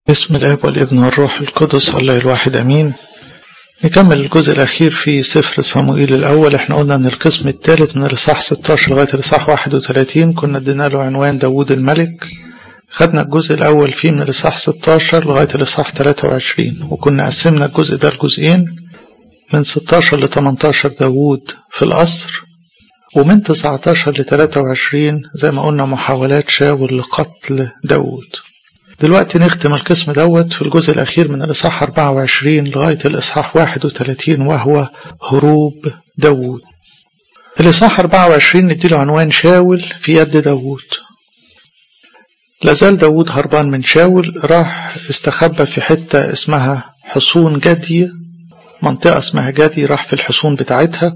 بسم الاب والابن والروح القدس الله الواحد امين نكمل الجزء الاخير في سفر صموئيل الاول احنا قلنا ان القسم الثالث من الاصحاح 16 لغايه الاصحاح 31 كنا ادينا له عنوان داوود الملك خدنا الجزء الاول فيه من الاصحاح 16 لغايه الاصحاح 23 وكنا قسمنا الجزء ده لجزئين من 16 ل 18 داوود في القصر ومن 19 ل 23 زي ما قلنا محاولات شاول لقتل داوود دلوقتي نختم القسم دوت في الجزء الأخير من الإصحاح 24 لغاية الإصحاح 31 وهو هروب داوود الإصحاح 24 نديله عنوان شاول في يد داوود لازال داوود هربان من شاول راح استخبى في حتة اسمها حصون جدي منطقة اسمها جدي راح في الحصون بتاعتها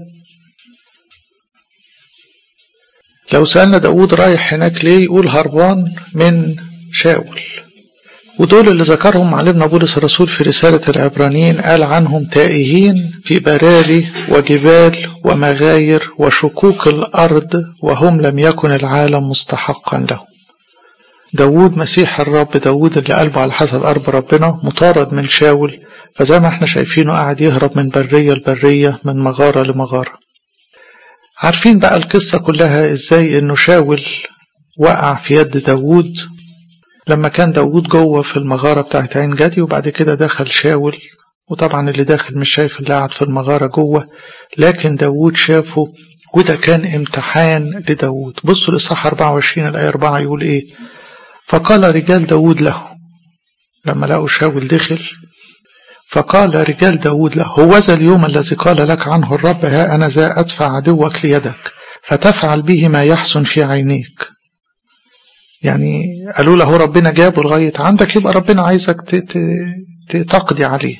لو سألنا داود رايح هناك ليه يقول هربان من شاول ودول اللي ذكرهم معلمنا بولس الرسول في رسالة العبرانيين قال عنهم تائهين في براري وجبال ومغاير وشكوك الأرض وهم لم يكن العالم مستحقا لهم داود مسيح الرب داود اللي قلبه على حسب قلب ربنا مطارد من شاول فزي ما احنا شايفينه قاعد يهرب من برية لبرية من مغارة لمغارة عارفين بقى القصة كلها ازاي انه شاول وقع في يد داود لما كان داود جوه في المغارة بتاعت عين جدي وبعد كده دخل شاول وطبعا اللي داخل مش شايف اللي قاعد في المغارة جوه لكن داود شافه وده كان امتحان لداود بصوا لصح 24 الآية 4 يقول ايه فقال رجال داود له لما لقوا شاول دخل فقال رجال داود له هوذا اليوم الذي قال لك عنه الرب ها أنا ذا أدفع عدوك ليدك فتفعل به ما يحسن في عينيك يعني قالوا له ربنا جابه لغاية عندك يبقى ربنا عايزك تقضي عليه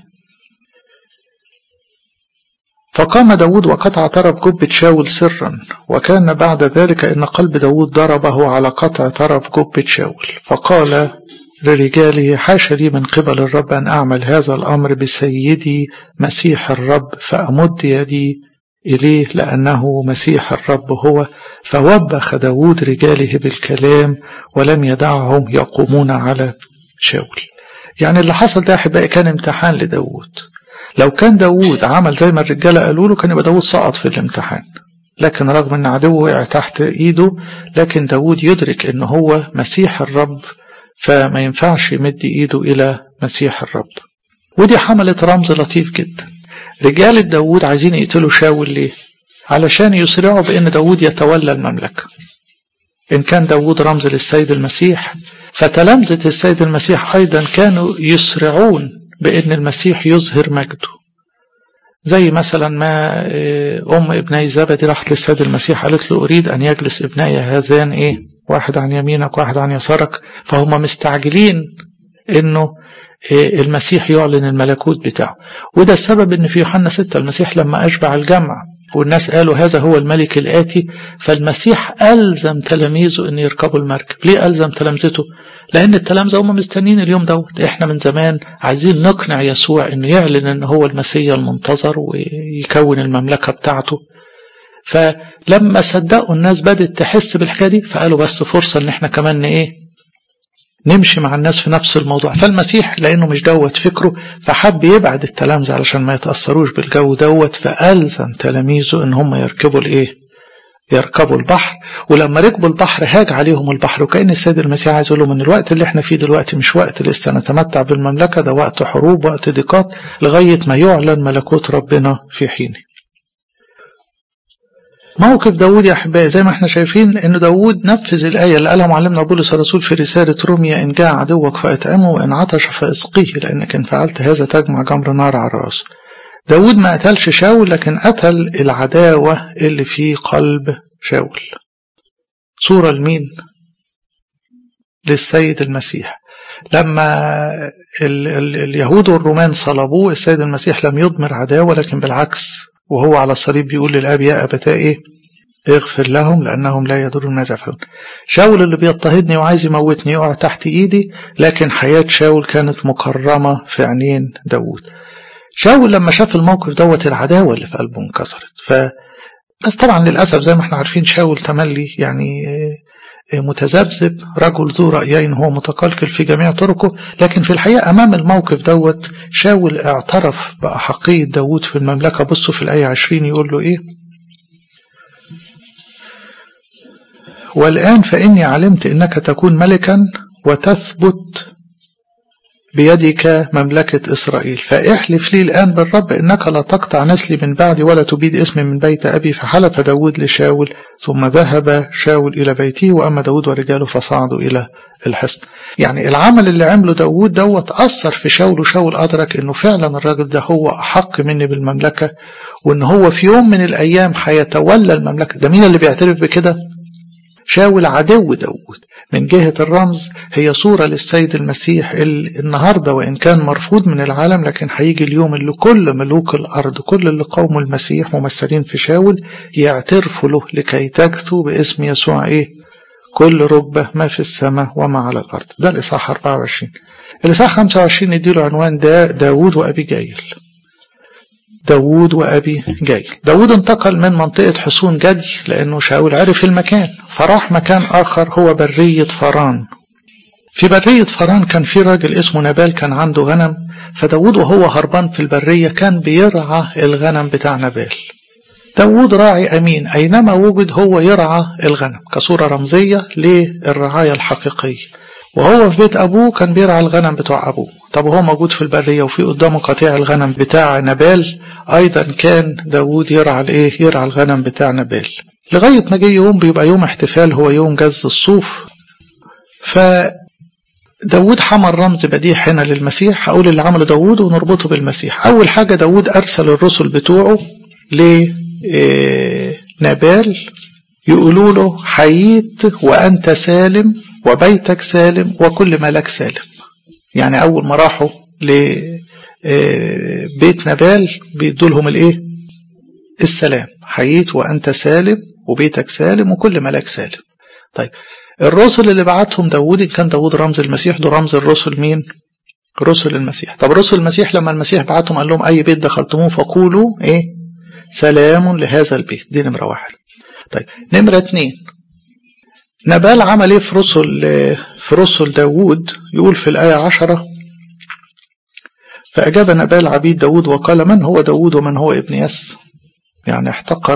فقام داود وقطع طرف جبة شاول سرا وكان بعد ذلك إن قلب داود ضربه على قطع طرف جبة شاول فقال لرجاله حاش لي من قبل الرب أن أعمل هذا الأمر بسيدي مسيح الرب فأمد يدي إليه لأنه مسيح الرب هو فوبخ داود رجاله بالكلام ولم يدعهم يقومون على شاول يعني اللي حصل ده أحبائي كان امتحان لداود لو كان داود عمل زي ما الرجالة قالوا له كان يبقى داود سقط في الامتحان لكن رغم ان عدوه وقع تحت ايده لكن داود يدرك ان هو مسيح الرب فما ينفعش يمد ايده الى مسيح الرب ودي حملت رمز لطيف جدا رجال داود عايزين يقتلوا شاول ليه علشان يسرعوا بان داود يتولى المملكة ان كان داود رمز للسيد المسيح فتلامذة السيد المسيح ايضا كانوا يسرعون بان المسيح يظهر مجده زي مثلا ما ام ابني زبدي راحت للسيد المسيح قالت له اريد ان يجلس ابني هذان ايه واحد عن يمينك واحد عن يسارك فهم مستعجلين انه المسيح يعلن الملكوت بتاعه وده السبب ان في يوحنا 6 المسيح لما اشبع الجمع والناس قالوا هذا هو الملك الآتي فالمسيح ألزم تلاميذه أن يركبوا المركب ليه ألزم تلامذته لأن التلامذة هم مستنين اليوم دوت إحنا من زمان عايزين نقنع يسوع أنه يعلن أنه هو المسيح المنتظر ويكون المملكة بتاعته فلما صدقوا الناس بدأت تحس بالحكاية دي فقالوا بس فرصة أن إحنا كمان إيه نمشي مع الناس في نفس الموضوع فالمسيح لأنه مش دوت فكره فحب يبعد التلامذة علشان ما يتأثروش بالجو دوت فألزم تلاميذه إن هم يركبوا الإيه يركبوا البحر ولما ركبوا البحر هاج عليهم البحر وكأن السيد المسيح عايز يقول لهم ان الوقت اللي احنا فيه دلوقتي مش وقت لسه نتمتع بالمملكة ده وقت حروب وقت ضيقات لغاية ما يعلن ملكوت ربنا في حينه موقف داود يا أحبائي زي ما احنا شايفين أن داود نفذ الآية اللي قالها معلمنا بولس الرسول في رسالة روميا إن جاء عدوك فأطعمه وإن عطش فاسقيه لأنك إن فعلت هذا تجمع جمر نار على راسه داود ما قتلش شاول لكن قتل العداوة اللي في قلب شاول صورة لمين للسيد المسيح لما ال ال اليهود والرومان صلبوه السيد المسيح لم يضمر عداوة لكن بالعكس وهو على الصليب بيقول للآب يا أبتاء إيه اغفر لهم لأنهم لا يدرون ماذا يفعلون شاول اللي بيضطهدني وعايز يموتني يقع تحت إيدي لكن حياة شاول كانت مكرمة في عينين داود شاول لما شاف الموقف دوت العداوة اللي في قلبه انكسرت ف بس طبعا للأسف زي ما احنا عارفين شاول تملي يعني متذبذب رجل ذو رأيين هو متقلقل في جميع طرقه لكن في الحقيقة أمام الموقف دوت شاول اعترف بأحقية داود في المملكة بصوا في الآية 20 يقول له إيه والآن فإني علمت إنك تكون ملكا وتثبت بيدك مملكة إسرائيل فاحلف لي الآن بالرب إنك لا تقطع نسلي من بعدي ولا تبيد اسمي من بيت أبي فحلف داود لشاول ثم ذهب شاول إلى بيته وأما داود ورجاله فصعدوا إلى الحصن يعني العمل اللي عمله داود دوت أثر في شاول وشاول أدرك إنه فعلا الراجل ده هو أحق مني بالمملكة وإن هو في يوم من الأيام هيتولى المملكة ده مين اللي بيعترف بكده شاول عدو داود من جهة الرمز هي صورة للسيد المسيح اللي النهاردة وإن كان مرفوض من العالم لكن هيجي اليوم اللي كل ملوك الأرض كل اللي قوموا المسيح ممثلين في شاول يعترفوا له لكي تكثوا باسم يسوع إيه كل ركبة ما في السماء وما على الأرض ده الإصحاح 24 الإصحاح 25 نديله عنوان ده داود وأبي جايل داود وأبي جايل داود انتقل من منطقة حصون جدي لأنه شاول عرف المكان فراح مكان آخر هو برية فران في برية فران كان في راجل اسمه نبال كان عنده غنم فداود وهو هربان في البرية كان بيرعى الغنم بتاع نبال داود راعي أمين أينما وجد هو يرعى الغنم كصورة رمزية للرعاية الحقيقية وهو في بيت أبوه كان بيرعى الغنم بتوع أبوه طب وهو موجود في البرية وفي قدامه قطيع الغنم بتاع نبال أيضا كان داود يرعى الإيه يرعى الغنم بتاع نبال لغاية ما جه يوم بيبقى يوم احتفال هو يوم جز الصوف ف داود حمل رمز بديع هنا للمسيح هقول اللي عمله داود ونربطه بالمسيح أول حاجة داود أرسل الرسل بتوعه لنبال يقولوا له حييت وأنت سالم وبيتك سالم وكل مالك سالم يعني أول ما راحوا لبيت نبال بيدوا لهم الإيه السلام حييت وأنت سالم وبيتك سالم وكل مالك سالم طيب الرسل اللي بعتهم داود كان داود رمز المسيح ده رمز الرسل مين رسل المسيح طب رسل المسيح لما المسيح بعتهم قال لهم أي بيت دخلتموه فقولوا إيه سلام لهذا البيت دي نمرة واحد طيب نمرة اتنين نبال عمل ايه في رسل في رسل داوود يقول في الآية عشرة فأجاب نبال عبيد داوود وقال من هو داوود ومن هو ابن يس يعني احتقر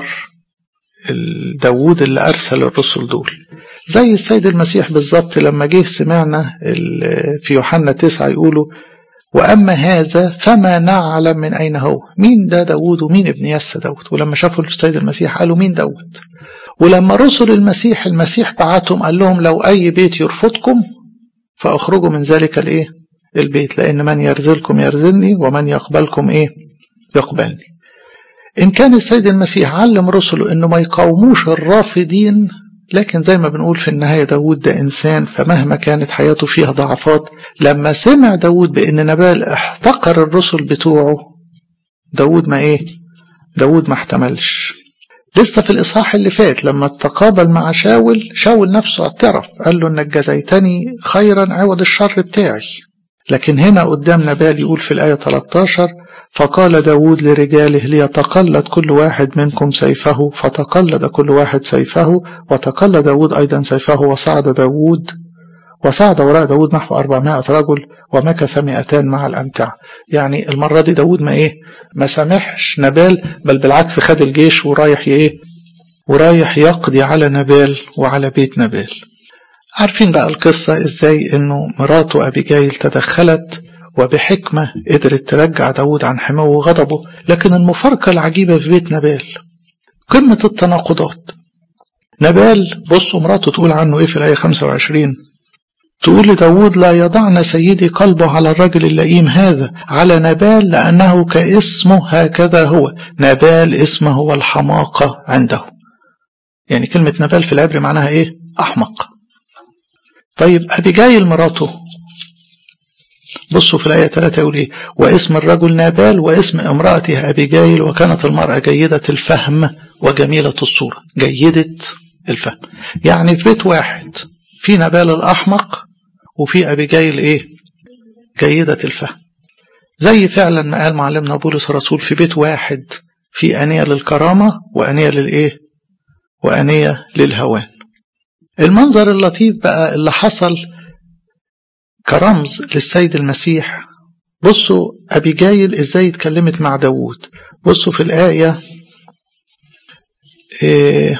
داوود اللي أرسل الرسل دول زي السيد المسيح بالظبط لما جه سمعنا في يوحنا تسعة يقولوا وأما هذا فما نعلم من أين هو مين ده داود ومين ابن يس داود ولما شافوا السيد المسيح قالوا مين داود ولما رسل المسيح المسيح بعتهم قال لهم لو أي بيت يرفضكم فأخرجوا من ذلك الإيه البيت لأن من يرزلكم يرزلني ومن يقبلكم إيه يقبلني إن كان السيد المسيح علم رسله إنه ما يقاوموش الرافضين لكن زي ما بنقول في النهاية داود ده إنسان فمهما كانت حياته فيها ضعفات لما سمع داود بأن نبال احتقر الرسل بتوعه داود ما إيه داود ما احتملش لسه في الإصحاح اللي فات لما تقابل مع شاول شاول نفسه اعترف قال له انك جزيتني خيرا عوض الشر بتاعي لكن هنا قدام نبال يقول في الآية 13 فقال داود لرجاله ليتقلد كل واحد منكم سيفه فتقلد كل واحد سيفه وتقلد داود أيضا سيفه وصعد داود وصعد وراء داود نحو 400 رجل ومكث 200 مع الأمتعة يعني المرة دي داود ما إيه ما سامحش نبال بل بالعكس خد الجيش ورايح إيه ورايح يقضي على نبال وعلى بيت نبال عارفين بقى القصة إزاي إنه مراته أبيجايل تدخلت وبحكمة قدرت ترجع داود عن حماه وغضبه لكن المفارقة العجيبة في بيت نبال قمة التناقضات نبال بصوا مراته تقول عنه إيه في الآية 25 تقول لداود لا يضعن سيدي قلبه على الرجل اللئيم هذا على نبال لأنه كاسمه هكذا هو نبال اسمه هو الحماقة عنده يعني كلمة نبال في العبر معناها إيه أحمق طيب أبيجايل مراته بصوا في الآية 3 يقول إيه واسم الرجل نابال واسم امرأته أبيجايل وكانت المرأة جيدة الفهم وجميلة الصورة جيدة الفهم يعني في بيت واحد في نبال الأحمق وفي أبيجايل إيه جيدة الفهم زي فعلا ما قال معلمنا بولس الرسول في بيت واحد في أنية للكرامة وأنية للإيه وأنية للهوان المنظر اللطيف بقى اللي حصل كرمز للسيد المسيح بصوا أبيجايل إزاي اتكلمت مع داوود بصوا في الآية إيه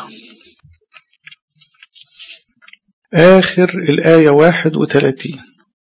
آخر الآية واحد وثلاثين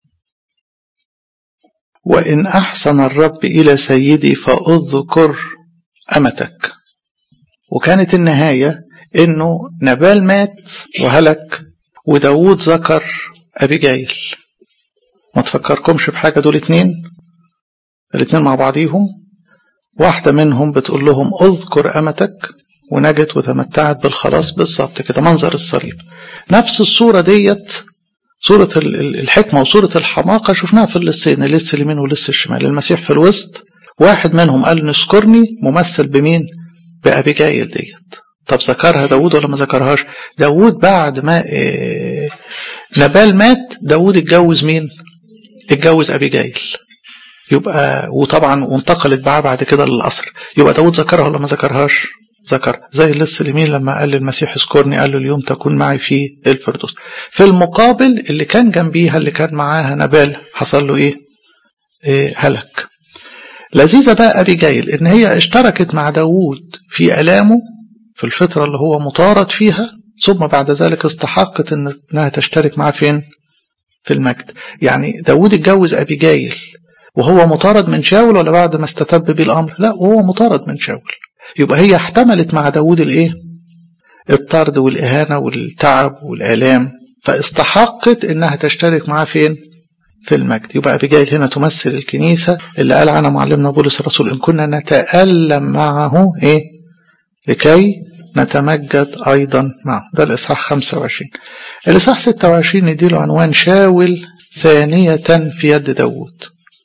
وإن أحسن الرب إلى سيدي فأذكر أمتك وكانت النهاية إنه نبال مات وهلك وداود ذكر أبيجايل ما تفكركمش بحاجة دول اتنين الاتنين مع بعضيهم واحدة منهم بتقول لهم اذكر أمتك ونجت وتمتعت بالخلاص بالظبط كده منظر الصليب نفس الصورة ديت صورة الحكمة وصورة الحماقة شفناها في اللصين اللص اليمين واللص الشمال المسيح في الوسط واحد منهم قال نذكرني ممثل بمين بأبيجايل ديت طب ذكرها داود ولا ما ذكرهاش داود بعد ما إيه نبال مات داود اتجوز مين اتجوز أبيجايل يبقى وطبعا وانتقلت معاه بعد كده للقصر يبقى داود ذكرها ولا ما ذكرهاش ذكر زي اللص اليمين لما قال للمسيح اذكرني قال له اليوم تكون معي في الفردوس في المقابل اللي كان جنبيها اللي كان معاها نبال حصل له ايه, إيه هلك لذيذة بقى أبيجايل إن هي اشتركت مع داوود في ألامه في الفترة اللي هو مطارد فيها ثم بعد ذلك استحقت إنها تشترك معاه فين في المجد يعني داوود اتجوز أبيجايل وهو مطارد من شاول ولا بعد ما استتب بيه الأمر لا وهو مطارد من شاول يبقى هي احتملت مع داود الايه الطرد والإهانة والتعب والآلام فاستحقت انها تشترك معاه فين في المجد يبقى أبيجايل هنا تمثل الكنيسة اللي قال عنها معلمنا بولس الرسول إن كنا نتألم معه إيه لكي نتمجد أيضا معه ده الإصحاح 25 الإصحاح 26 نديله عنوان شاول ثانية في يد داود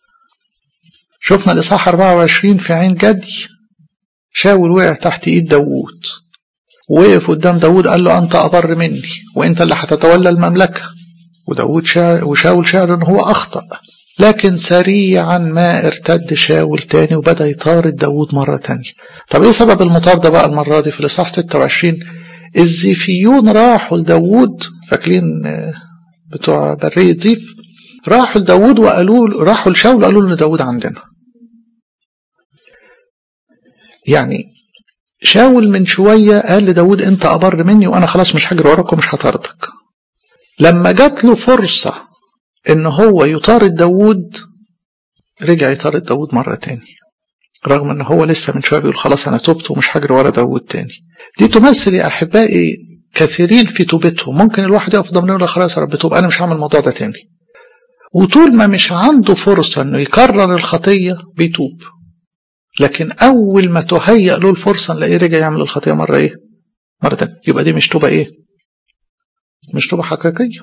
شفنا الإصحاح 24 في عين جدي شاول وقع تحت ايد داوود وقف قدام داوود قال له انت ابر مني وانت اللي هتتولى المملكه وداوود شا... وشاول شعر ان هو اخطا لكن سريعا ما ارتد شاول تاني وبدا يطارد داوود مره تانية طب ايه سبب المطارده بقى المره دي في الاصحاح 26 الزيفيون راحوا لداوود فاكرين بتوع بريه زيف راحوا لداوود وقالوا راحوا لشاول قالوا له داوود عندنا يعني شاول من شوية قال لداود انت أبر مني وأنا خلاص مش هجري وراك ومش هطاردك لما جات له فرصة ان هو يطارد داود رجع يطارد داود مرة تاني رغم ان هو لسه من شوية بيقول خلاص انا تبت ومش هجري ورا داود تاني دي تمثل يا احبائي كثيرين في توبتهم ممكن الواحد يقف ضمن يقول خلاص يا رب توب انا مش هعمل الموضوع ده تاني وطول ما مش عنده فرصة انه يكرر الخطية بيتوب لكن أول ما تهيأ له الفرصة نلاقيه رجع يعمل الخطية مرة إيه؟ مرة تانية يبقى دي مش توبة إيه؟ مش توبة حقيقية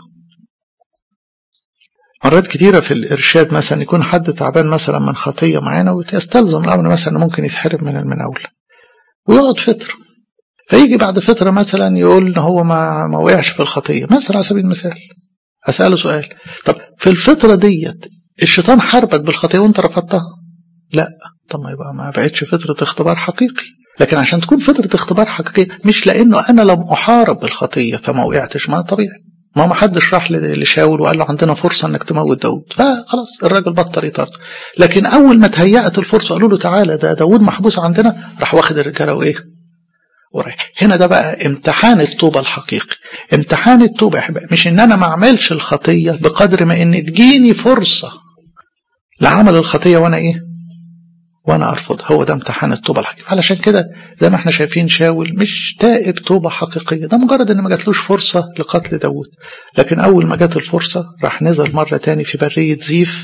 مرات كتيرة في الإرشاد مثلا يكون حد تعبان مثلا من خطية معينة ويستلزم الأمر مثلا ممكن يتحرم من المناولة ويقعد فترة فيجي بعد فترة مثلا يقول إن هو ما ما وقعش في الخطية مثلا على سبيل المثال أسأله سؤال طب في الفترة ديت الشيطان حاربك بالخطية وأنت رفضتها؟ لا طب ما يبقى ما بقتش فترة اختبار حقيقي لكن عشان تكون فترة اختبار حقيقي مش لأنه أنا لم أحارب بالخطية فما وقعتش ما طبيعي ما ما حدش راح لشاول وقال له عندنا فرصة انك تموت داود فخلاص الراجل بطل يطرد لكن أول ما تهيأت الفرصة قالوا له تعالى ده داود محبوس عندنا راح واخد الرجالة وإيه ورايح هنا ده بقى امتحان التوبة الحقيقي امتحان التوبة يا احبائي مش ان انا ما اعملش الخطية بقدر ما ان تجيني فرصة لعمل الخطية وانا ايه وانا ارفض هو ده امتحان التوبه الحقيقي علشان كده زي ما احنا شايفين شاول مش تائب توبه حقيقيه ده مجرد ان ما جاتلوش فرصه لقتل داود لكن اول ما جات الفرصه راح نزل مره تاني في بريه زيف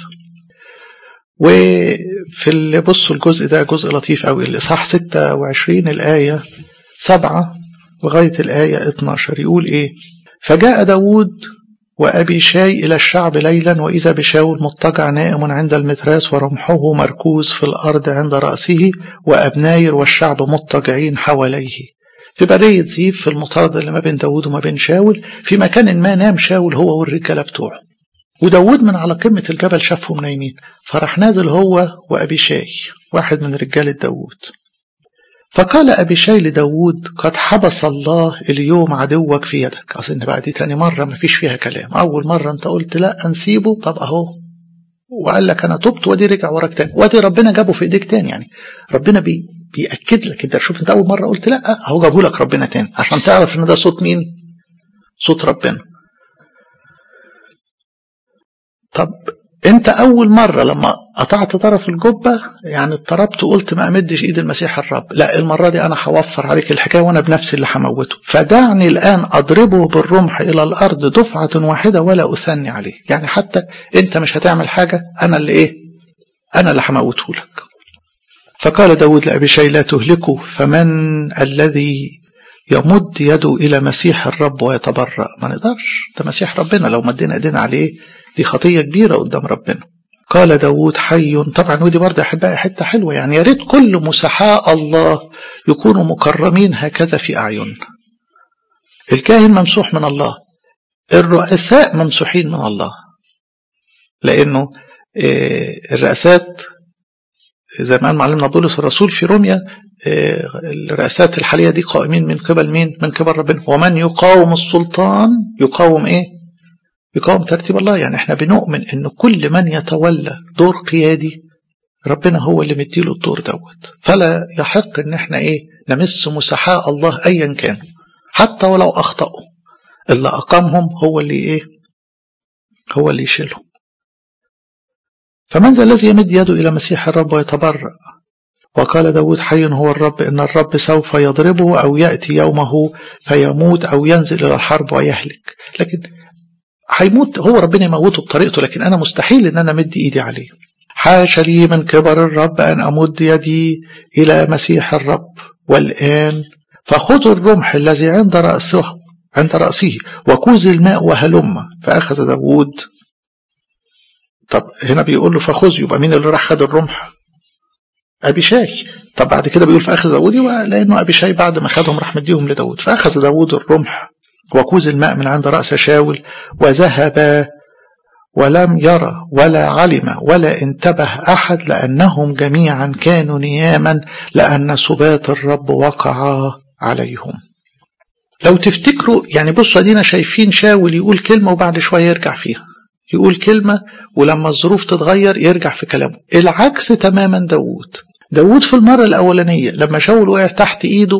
وفي اللي بصوا الجزء ده جزء لطيف قوي الاصحاح 26 الايه 7 لغايه الايه 12 يقول ايه فجاء داود وأبي شاي إلى الشعب ليلا وإذا بشاول مضطجع نائم عند المتراس ورمحه مركوز في الأرض عند رأسه وأبناير والشعب مضطجعين حواليه في برية زيف في المطاردة اللي ما بين داود وما بين شاول في مكان ما نام شاول هو والرجالة بتوعه وداود من على قمة الجبل شافهم نايمين فراح نازل هو وأبي شاي واحد من رجالة داود فقال أبيشاي لداود قد حبس الله اليوم عدوك في يدك أظن بقى دي تاني مرة ما فيش فيها كلام أول مرة أنت قلت لا نسيبه طب أهو وقال لك أنا تبت ودي رجع وراك تاني ودي ربنا جابه في إيديك تاني يعني ربنا بي بيأكد لك كده شوف أنت أول مرة قلت لا أهو جابه لك ربنا تاني عشان تعرف إن ده صوت مين صوت ربنا طب انت اول مرة لما قطعت طرف الجبة يعني اضطربت وقلت ما امدش ايد المسيح الرب لا المرة دي انا هوفر عليك الحكاية وانا بنفسي اللي هموته فدعني الان اضربه بالرمح الى الارض دفعة واحدة ولا اثني عليه يعني حتى انت مش هتعمل حاجة انا اللي ايه انا اللي هموته لك فقال داود لأبي شي لا تهلكه فمن الذي يمد يده إلى مسيح الرب ويتبرأ ما نقدرش ده مسيح ربنا لو مدينا ايدينا عليه دي خطية كبيرة قدام ربنا قال داود حي طبعا ودي برضه أحبائي حتة حلوة يعني يا ريت كل مسحاء الله يكونوا مكرمين هكذا في أعيننا الكاهن ممسوح من الله الرؤساء ممسوحين من الله لأنه الرئاسات زي ما قال معلمنا بولس الرسول في روميا الرئاسات الحالية دي قائمين من قبل مين؟ من قبل ربنا ومن يقاوم السلطان يقاوم ايه؟ يقاوم ترتيب الله يعني احنا بنؤمن ان كل من يتولى دور قيادي ربنا هو اللي مديله الدور دوت فلا يحق ان احنا ايه نمس مسحاء الله ايا كان حتى ولو اخطأوا اللي اقامهم هو اللي ايه هو اللي يشيلهم فمن ذا الذي يمد يده الى مسيح الرب ويتبرأ وقال داود حي هو الرب إن الرب سوف يضربه أو يأتي يومه فيموت أو ينزل إلى الحرب ويهلك لكن هيموت هو ربنا يموته بطريقته لكن أنا مستحيل إن أنا أمد إيدي عليه حاش لي من كبر الرب أن أمد يدي إلى مسيح الرب والآن فخذوا الرمح الذي عند رأسه عند رأسه وكوز الماء وهلم فأخذ داود طب هنا بيقول له فخذ يبقى مين اللي راح خد الرمح أبي شاي طب بعد كده بيقول فأخذ داود لأنه أبي شاي بعد ما خدهم راح مديهم لداود فأخذ داود الرمح وكوز الماء من عند رأس شاول وذهب ولم يرى ولا علم ولا انتبه أحد لأنهم جميعا كانوا نياما لأن سبات الرب وقع عليهم لو تفتكروا يعني بصوا ادينا شايفين شاول يقول كلمة وبعد شوية يرجع فيها يقول كلمة ولما الظروف تتغير يرجع في كلامه العكس تماما داود داود في المرة الأولانية لما شاول وقع تحت إيده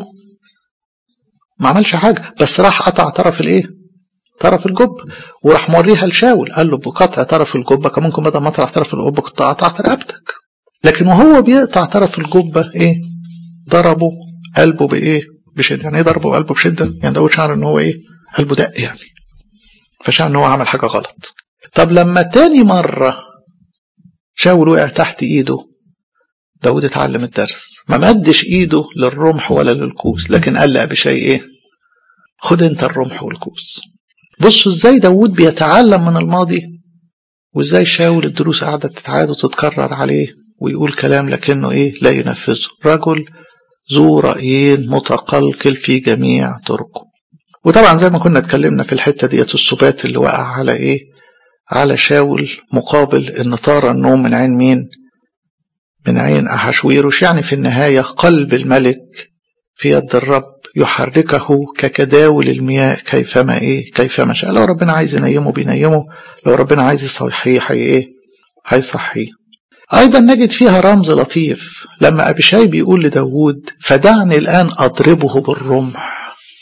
ما عملش حاجة بس راح قطع طرف الإيه طرف الجب وراح موريها لشاول قال له بقطع طرف الجبة كمان ممكن بدل ما اطرح طرف الجبة كنت قطعت رقبتك لكن وهو بيقطع طرف الجبة إيه ضربه قلبه بإيه بشدة يعني إيه ضربه قلبه بشدة يعني داود شعر إن هو إيه قلبه دق يعني فشعر إن هو عمل حاجة غلط طب لما تاني مرة شاول وقع تحت ايده داود اتعلم الدرس ما مدش ايده للرمح ولا للكوس لكن قال لأبي شيء ايه خد انت الرمح والكوس بصوا ازاي داود بيتعلم من الماضي وازاي شاول الدروس قاعدة تتعاد وتتكرر عليه ويقول كلام لكنه ايه لا ينفذه رجل ذو رأيين متقلقل في جميع طرقه وطبعا زي ما كنا اتكلمنا في الحتة ديت السبات اللي وقع على ايه على شاول مقابل ان طار النوم من عين مين من عين أحشويروش يعني في النهاية قلب الملك في يد الرب يحركه ككداول المياه كيفما ايه كيفما شاء لو ربنا عايز ينيمه بينيمه لو ربنا عايز يصحيه حي ايه هيصحيه ايضا نجد فيها رمز لطيف لما ابيشاي بيقول لداود فدعني الان اضربه بالرمح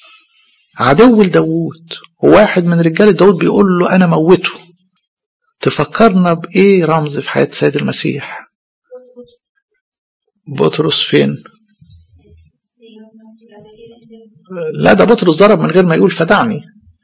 عدو لداود وواحد من رجال داود بيقول له انا موته تفكرنا بايه رمز في حياه سيد المسيح بطرس فين لا ده بطرس ضرب من غير ما يقول فدعني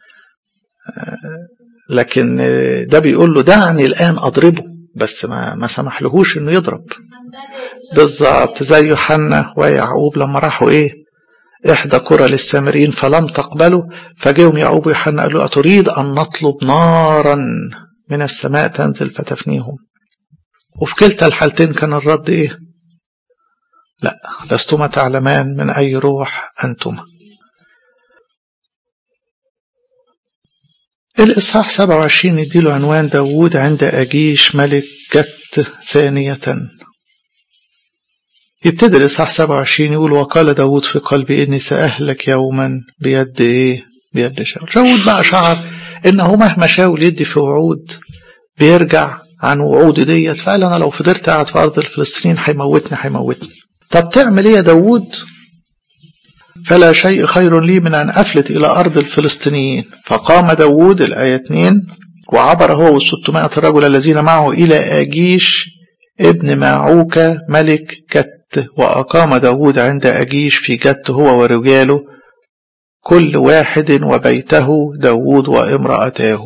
لكن ده بيقول له دعني الآن أضربه بس ما ما سمحلهوش انه يضرب بالظبط زي يوحنا ويعقوب لما راحوا ايه احدى قرى للسامريين فلم تقبلوا فجاهم يعقوب ويوحنا قالوا اتريد ان نطلب نارا من السماء تنزل فتفنيهم وفي كلتا الحالتين كان الرد ايه لا لستما تعلمان من اي روح انتما الإصحاح 27 يديله عنوان داود عند أجيش ملك جت ثانية يبتدي الإصحاح 27 يقول وقال داود في قلبي إني سأهلك يوما بيد إيه بيد شاول شاول بقى شعر إنه مهما شاول يدي في وعود بيرجع عن وعودي ديت فقال أنا لو فضلت قاعد في أرض الفلسطينيين هيموتني هيموتني طب تعمل إيه يا داود فلا شيء خير لي من أن أفلت إلى أرض الفلسطينيين فقام داود الآية 2 وعبر هو والستمائة رجل الذين معه إلى أجيش ابن معوكة ملك جت وأقام داود عند أجيش في جت هو ورجاله كل واحد وبيته داود وامرأتاه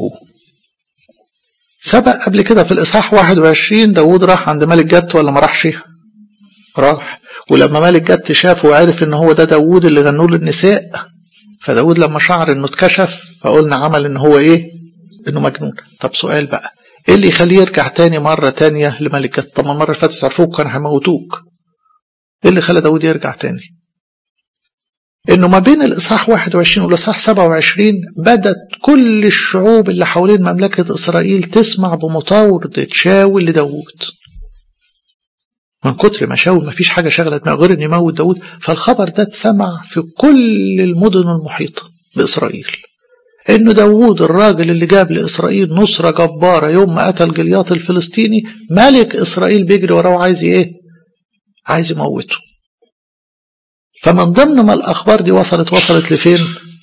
سبق قبل كده في الإصحاح 21 داود راح عند ملك جت ولا ما راحش راح ولما ملك جت شافه وعرف ان هو ده داود اللي غنوا له النساء فداود لما شعر انه اتكشف فقلنا عمل ان هو ايه انه مجنون طب سؤال بقى ايه اللي يخليه يرجع تاني مرة تانية لملك جت طب المرة اللي فاتت عرفوك كان هيموتوك ايه اللي خلى داود يرجع تاني انه ما بين الاصحاح 21 والاصحاح 27 بدت كل الشعوب اللي حوالين مملكة اسرائيل تسمع بمطاردة شاول لداود من كتر ما شاول ما فيش حاجة شغلت غير ان يموت داود فالخبر ده اتسمع في كل المدن المحيطة بإسرائيل انه داود الراجل اللي جاب لإسرائيل نصرة جبارة يوم ما قتل جلياط الفلسطيني ملك إسرائيل بيجري وراه عايز ايه عايز يموته فمن ضمن ما الأخبار دي وصلت وصلت لفين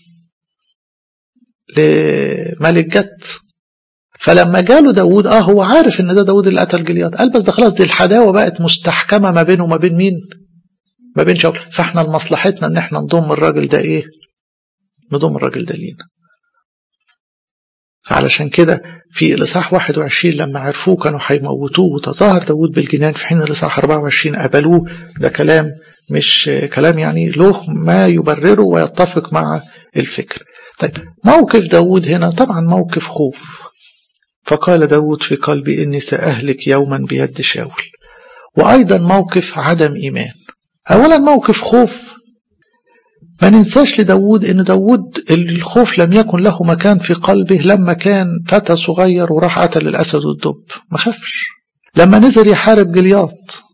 لملك جت فلما جاله داود اه هو عارف ان ده داود اللي قتل جلياط قال بس ده خلاص دي الحداوه بقت مستحكمه ما بينه وما بين مين ما بين شاول فاحنا لمصلحتنا ان احنا نضم الراجل ده ايه نضم الراجل ده لينا فعلشان كده في الإصحاح 21 لما عرفوه كانوا هيموتوه وتظاهر داود بالجنان في حين الإصحاح 24 قبلوه ده كلام مش كلام يعني له ما يبرره ويتفق مع الفكر طيب موقف داود هنا طبعا موقف خوف فقال داود في قلبي إني سأهلك يوما بيد شاول وأيضا موقف عدم إيمان أولا موقف خوف ما ننساش لداود ان داود الخوف لم يكن له مكان في قلبه لما كان فتى صغير وراح قتل الاسد والدب ما خافش لما نزل يحارب جلياط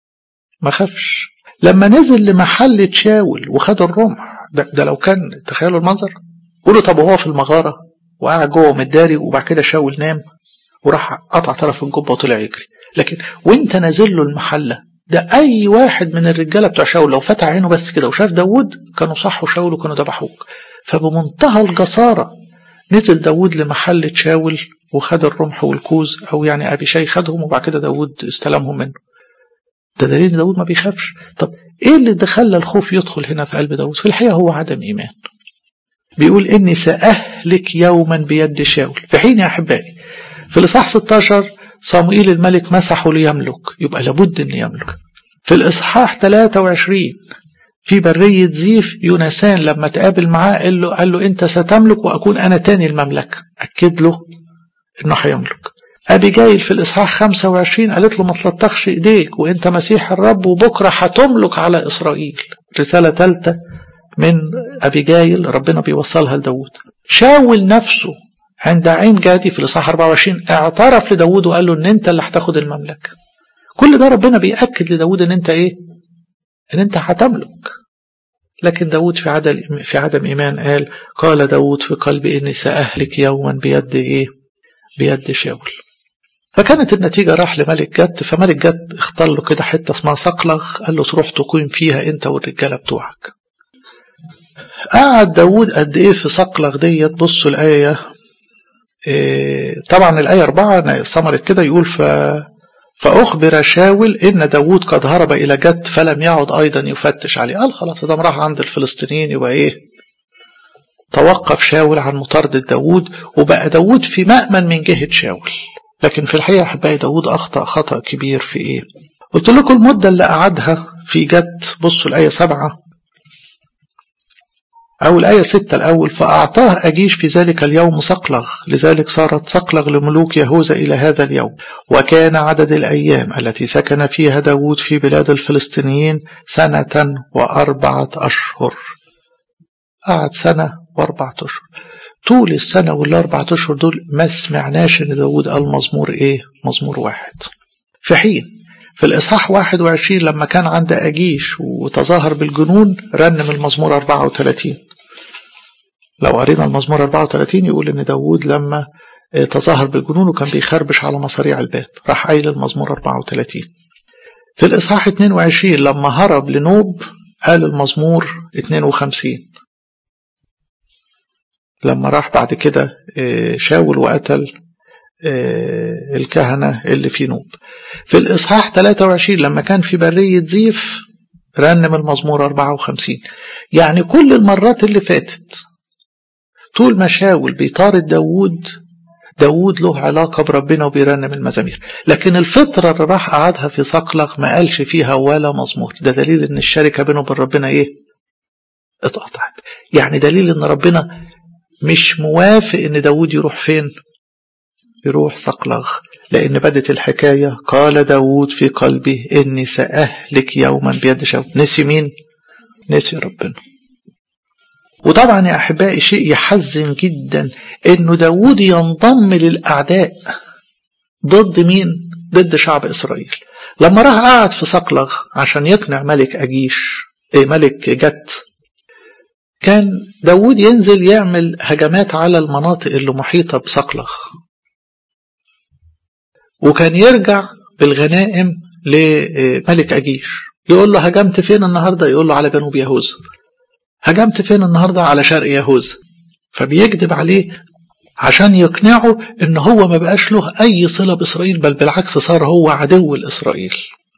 ما خافش لما نزل لمحل تشاول وخد الرمح ده, ده لو كان تخيلوا المنظر قولوا طب وهو في المغارة وقاعد جوه متداري وبعد كده شاول نام وراح قطع طرف الجبة وطلع يجري لكن وانت نازل له المحلة ده أي واحد من الرجالة بتوع شاول لو فتح عينه بس كده وشاف داود كانوا صحوا شاول وكانوا ذبحوك فبمنتهى الجسارة نزل داود لمحل شاول وخد الرمح والكوز أو يعني أبي شي خدهم وبعد كده داود استلمهم منه ده دليل داود ما بيخافش طب إيه اللي خلى الخوف يدخل هنا في قلب داود في الحقيقة هو عدم إيمان بيقول إني سأهلك يوما بيد شاول في حين يا أحبائي في الإصحاح 16 صموئيل الملك مسحه ليملك يبقى لابد أن يملك في الإصحاح 23 في برية زيف يونسان لما تقابل معاه قال له, قال له أنت ستملك وأكون أنا تاني المملكة أكد له أنه هيملك أبي جايل في الإصحاح 25 قالت له ما تلطخش إيديك وأنت مسيح الرب وبكرة هتملك على إسرائيل رسالة ثالثة من أبي جايل ربنا بيوصلها لداود شاول نفسه عند عين جادي في الإصحاح 24 اعترف لداود وقال له ان انت اللي هتاخد المملكة كل ده ربنا بيأكد لداود ان انت ايه ان انت هتملك لكن داود في عدم في عدم ايمان قال قال داود في قلبي اني سأهلك يوما بيد ايه بيد شاول فكانت النتيجة راح لملك جد فملك جد اختار له كده حتة اسمها صقلغ قال له تروح تقيم فيها انت والرجالة بتوعك قعد داود قد ايه في صقلغ ديت بصوا الآية طبعا الآية أربعة ثمرت كده يقول ف فأخبر شاول إن داود قد هرب إلى جد فلم يعد أيضا يفتش عليه قال خلاص ده راح عند الفلسطينيين يبقى إيه توقف شاول عن مطاردة داود وبقى داود في مأمن من جهة شاول لكن في الحقيقة أحبائي داود أخطأ خطأ كبير في إيه قلت لكم المدة اللي قعدها في جد بصوا الآية سبعة أو الآية ستة الأول فأعطاه أجيش في ذلك اليوم صقلغ لذلك صارت صقلغ لملوك يهوذا إلى هذا اليوم وكان عدد الأيام التي سكن فيها داود في بلاد الفلسطينيين سنة وأربعة أشهر قعد سنة وأربعة أشهر طول السنة والأربعة أشهر دول ما سمعناش إن داود قال مزمور إيه مزمور واحد في حين في الإصحاح 21 لما كان عند أجيش وتظاهر بالجنون رنم المزمور 34 لو قرينا المزمور 34 يقول إن داوود لما تظاهر بالجنون وكان بيخربش على مصاريع الباب راح قايل المزمور 34 في الإصحاح 22 لما هرب لنوب قال المزمور 52 لما راح بعد كده شاول وقتل الكهنة اللي في نوب في الإصحاح 23 لما كان في برية زيف رنم المزمور 54 يعني كل المرات اللي فاتت طول ما شاول بيطارد داوود داوود له علاقة بربنا وبيرنم المزامير لكن الفترة اللي راح قعدها في صقلغ ما قالش فيها ولا مزمور ده دليل ان الشركة بينه وبين ربنا ايه اتقطعت يعني دليل ان ربنا مش موافق ان داوود يروح فين يروح صقلغ لأن بدت الحكاية قال داود في قلبي إني سأهلك يوما بيد شاول نسي مين؟ نسي ربنا وطبعا يا أحبائي شيء يحزن جدا إنه داود ينضم للأعداء ضد مين؟ ضد شعب إسرائيل لما راح قعد في صقلغ عشان يقنع ملك أجيش إيه ملك جت كان داود ينزل يعمل هجمات على المناطق اللي محيطة بصقلغ وكان يرجع بالغنائم لملك أجيش يقول له هجمت فين النهاردة يقول له على جنوب يهوذا هجمت فين النهاردة على شرق يهوذا فبيكذب عليه عشان يقنعه ان هو ما بقاش له اي صلة باسرائيل بل بالعكس صار هو عدو لاسرائيل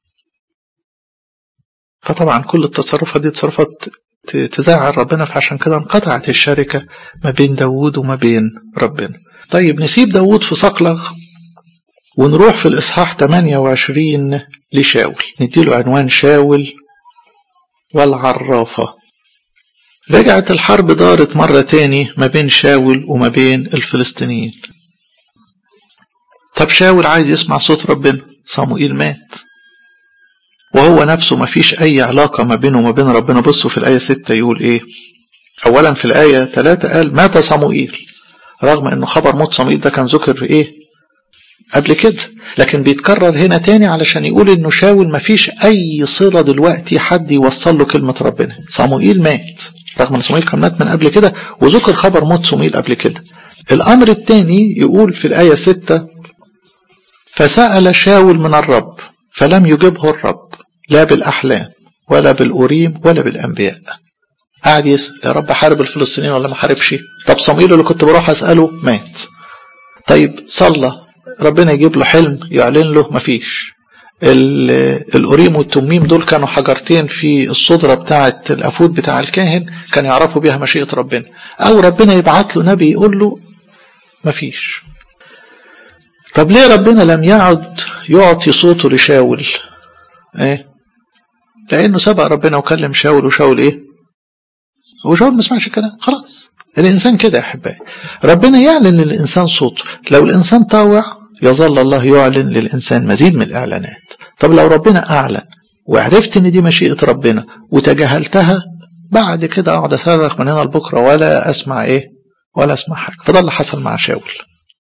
فطبعا كل التصرفات دي تصرفات تزعل ربنا فعشان كده انقطعت الشركة ما بين داوود وما بين ربنا طيب نسيب داوود في صقلغ ونروح في الإصحاح 28 لشاول نديله عنوان شاول والعرافة رجعت الحرب دارت مرة تاني ما بين شاول وما بين الفلسطينيين طب شاول عايز يسمع صوت ربنا صموئيل مات وهو نفسه ما فيش أي علاقة ما بينه وما بين ربنا بصوا في الآية 6 يقول إيه أولا في الآية 3 قال مات صموئيل رغم أنه خبر موت صموئيل ده كان ذكر في إيه قبل كده لكن بيتكرر هنا تاني علشان يقول انه شاول مفيش اي صلة دلوقتي حد يوصل له كلمة ربنا صموئيل مات رغم ان صموئيل كان مات من قبل كده وذكر خبر موت صموئيل قبل كده الامر الثاني يقول في الآية 6 فسأل شاول من الرب فلم يجبه الرب لا بالأحلام ولا بالأوريم ولا بالأنبياء قاعد يسأل يا رب حارب الفلسطينيين ولا ما حاربش طب صموئيل اللي كنت بروح أسأله مات طيب صلى ربنا يجيب له حلم يعلن له مفيش الأوريم والتميم دول كانوا حجرتين في الصدرة بتاعة الأفود بتاع الكاهن كان يعرفوا بيها مشيئة ربنا أو ربنا يبعت له نبي يقول له مفيش طب ليه ربنا لم يعد يعطي صوته لشاول ايه لأنه سبق ربنا وكلم شاول وشاول ايه وشاول ما سمعش الكلام خلاص الإنسان كده يا أحبائي ربنا يعلن للإنسان صوته لو الإنسان طاوع يظل الله يعلن للإنسان مزيد من الإعلانات طب لو ربنا أعلن وعرفت إن دي مشيئة ربنا وتجاهلتها بعد كده أقعد أصرخ من هنا لبكرة ولا أسمع إيه ولا أسمع حاجة فده اللي حصل مع شاول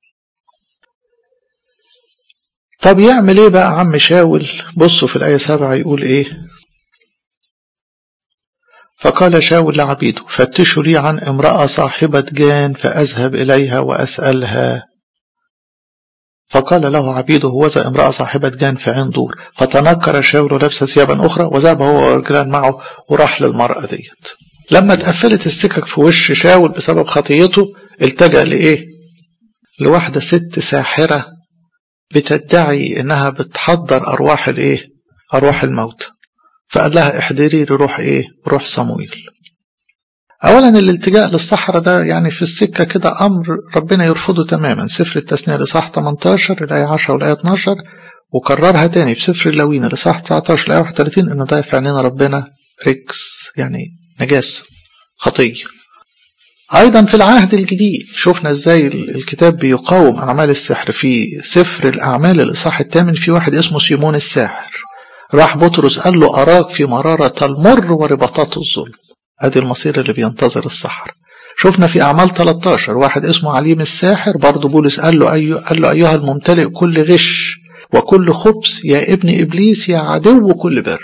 طب يعمل إيه بقى عم شاول بصوا في الآية سبعة يقول إيه فقال شاول لعبيده فتشوا لي عن امرأة صاحبة جان فأذهب إليها وأسألها فقال له عبيده هوذا امرأة صاحبة جان في عين دور فتنكر شاول ولبس ثيابا أخرى وذهب هو ورجلان معه وراح للمرأة ديت لما اتقفلت السكك في وش شاول بسبب خطيته التجأ لإيه؟ لواحدة ست ساحرة بتدعي إنها بتحضر أرواح الإيه؟ أرواح الموت فقال لها احضري لي روح ايه روح صمويل اولا الالتجاء للصحراء ده يعني في السكة كده امر ربنا يرفضه تماما سفر التثنية لصح 18 الاية 10 والاية 12 وكررها تاني في سفر اللوين لصح 19 الاية 31 ان ده في عينينا ربنا ريكس يعني نجاسة خطية ايضا في العهد الجديد شفنا ازاي الكتاب بيقاوم اعمال السحر في سفر الاعمال الاصحاح الثامن في واحد اسمه سيمون الساحر راح بطرس قال له أراك في مرارة المر ورباطات الظلم ادي المصير اللي بينتظر السحر شفنا في أعمال 13 واحد اسمه عليم الساحر برضه بولس قال له أي قال له أيها الممتلئ كل غش وكل خبث يا ابن إبليس يا عدو كل بر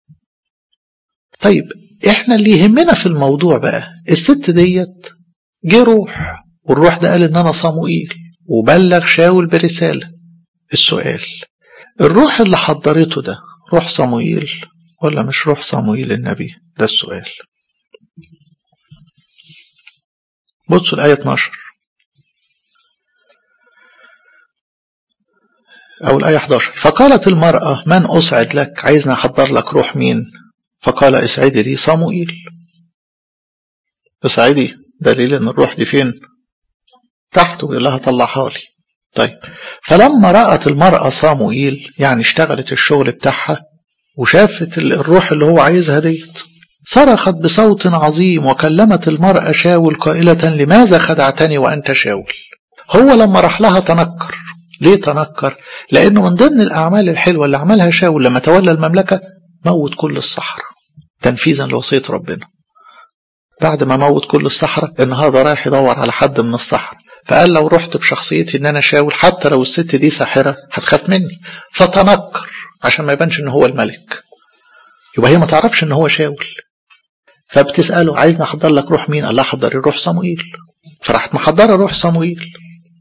طيب احنا اللي يهمنا في الموضوع بقى الست ديت جه روح والروح ده قال ان انا صموئيل وبلغ شاول برسالة السؤال الروح اللي حضرته ده روح صموئيل ولا مش روح صموئيل النبي ده السؤال بصوا الآية 12 أو الآية 11 فقالت المرأة من أسعد لك عايزنا أحضر لك روح مين فقال اسعدي لي صموئيل اسعدي دليل ان الروح دي فين تحت ويقول لها طلعها لي طيب فلما رأت المرأة صاموئيل يعني اشتغلت الشغل بتاعها وشافت الروح اللي هو عايزها ديت صرخت بصوت عظيم وكلمت المرأة شاول قائلة لماذا خدعتني وأنت شاول هو لما راح لها تنكر ليه تنكر لأنه من ضمن الأعمال الحلوة اللي عملها شاول لما تولى المملكة موت كل الصحراء تنفيذا لوصية ربنا بعد ما موت كل الصحراء النهارده رايح يدور على حد من الصحراء فقال لو رحت بشخصيتي ان انا شاول حتى لو الست دي ساحره هتخاف مني فتنكر عشان ما يبانش ان هو الملك يبقى هي ما تعرفش ان هو شاول فبتساله عايزني احضر لك روح مين قال لها حضري روح صموئيل فراحت محضره روح صموئيل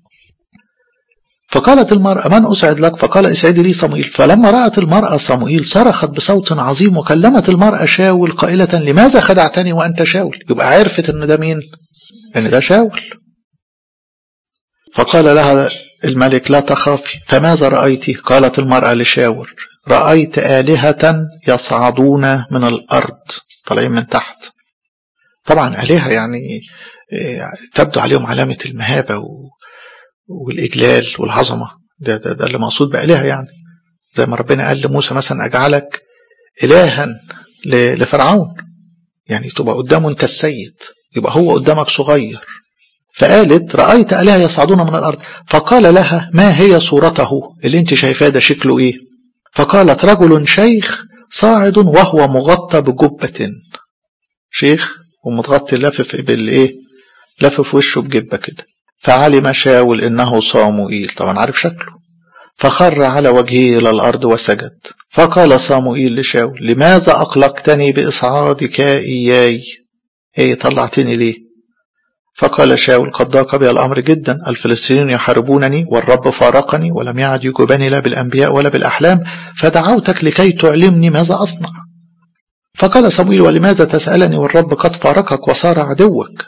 فقالت المرأة من أسعد لك فقال اسعدي لي صموئيل فلما رأت المرأة صموئيل صرخت بصوت عظيم وكلمت المرأة شاول قائلة لماذا خدعتني وأنت شاول يبقى عرفت أن ده مين أن ده شاول فقال لها الملك لا تخافي فماذا رأيت قالت المرأة لشاور رأيت آلهة يصعدون من الأرض طالعين من تحت طبعا آلهة يعني تبدو عليهم علامة المهابة والإجلال والعظمة ده, ده, ده اللي مقصود بآلهة يعني زي ما ربنا قال لموسى مثلا أجعلك إلها لفرعون يعني تبقى قدامه أنت السيد يبقى هو قدامك صغير فقالت رأيت آلهة يصعدون من الأرض فقال لها ما هي صورته اللي انت شايفاه ده شكله ايه فقالت رجل شيخ صاعد وهو مغطى بجبة شيخ ومتغطي لافف بالايه لافف وشه بجبة كده فعلم شاول انه صاموئيل طبعا عارف شكله فخر على وجهه الى الارض وسجد فقال صاموئيل لشاول لماذا اقلقتني باصعادك اياي ايه طلعتني ليه فقال شاول قد ضاق بي الأمر جدا الفلسطينيون يحاربونني والرب فارقني ولم يعد يجوبني لا بالأنبياء ولا بالأحلام فدعوتك لكي تعلمني ماذا أصنع فقال صمويل ولماذا تسألني والرب قد فارقك وصار عدوك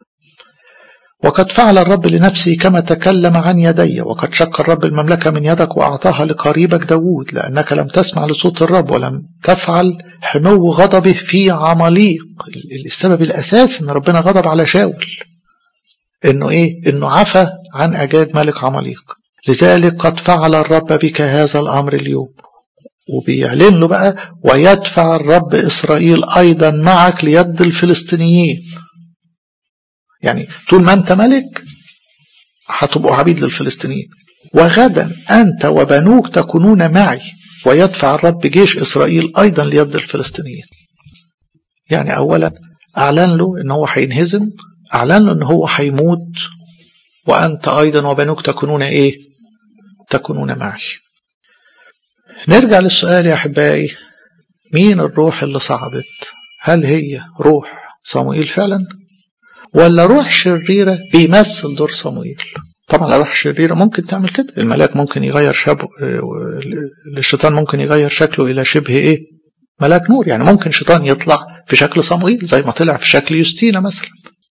وقد فعل الرب لنفسي كما تكلم عن يدي وقد شق الرب المملكة من يدك وأعطاها لقريبك داود لأنك لم تسمع لصوت الرب ولم تفعل حمو غضبه في عماليق السبب الأساسي أن ربنا غضب على شاول انه ايه انه عفى عن اجاد ملك عماليق لذلك قد فعل الرب بك هذا الامر اليوم وبيعلن له بقى ويدفع الرب اسرائيل ايضا معك ليد الفلسطينيين يعني طول ما انت ملك هتبقوا عبيد للفلسطينيين وغدا انت وبنوك تكونون معي ويدفع الرب جيش اسرائيل ايضا ليد الفلسطينيين يعني اولا اعلن له ان هو هينهزم أعلن له أن هو هيموت وأنت أيضا وبنوك تكونون إيه تكونون معي نرجع للسؤال يا أحبائي مين الروح اللي صعدت هل هي روح صموئيل فعلا ولا روح شريرة بيمثل دور صموئيل طبعا الروح الشريرة ممكن تعمل كده الملاك ممكن يغير شبه الشيطان ممكن يغير شكله إلى شبه إيه ملاك نور يعني ممكن شيطان يطلع في شكل صموئيل زي ما طلع في شكل يوستينا مثلا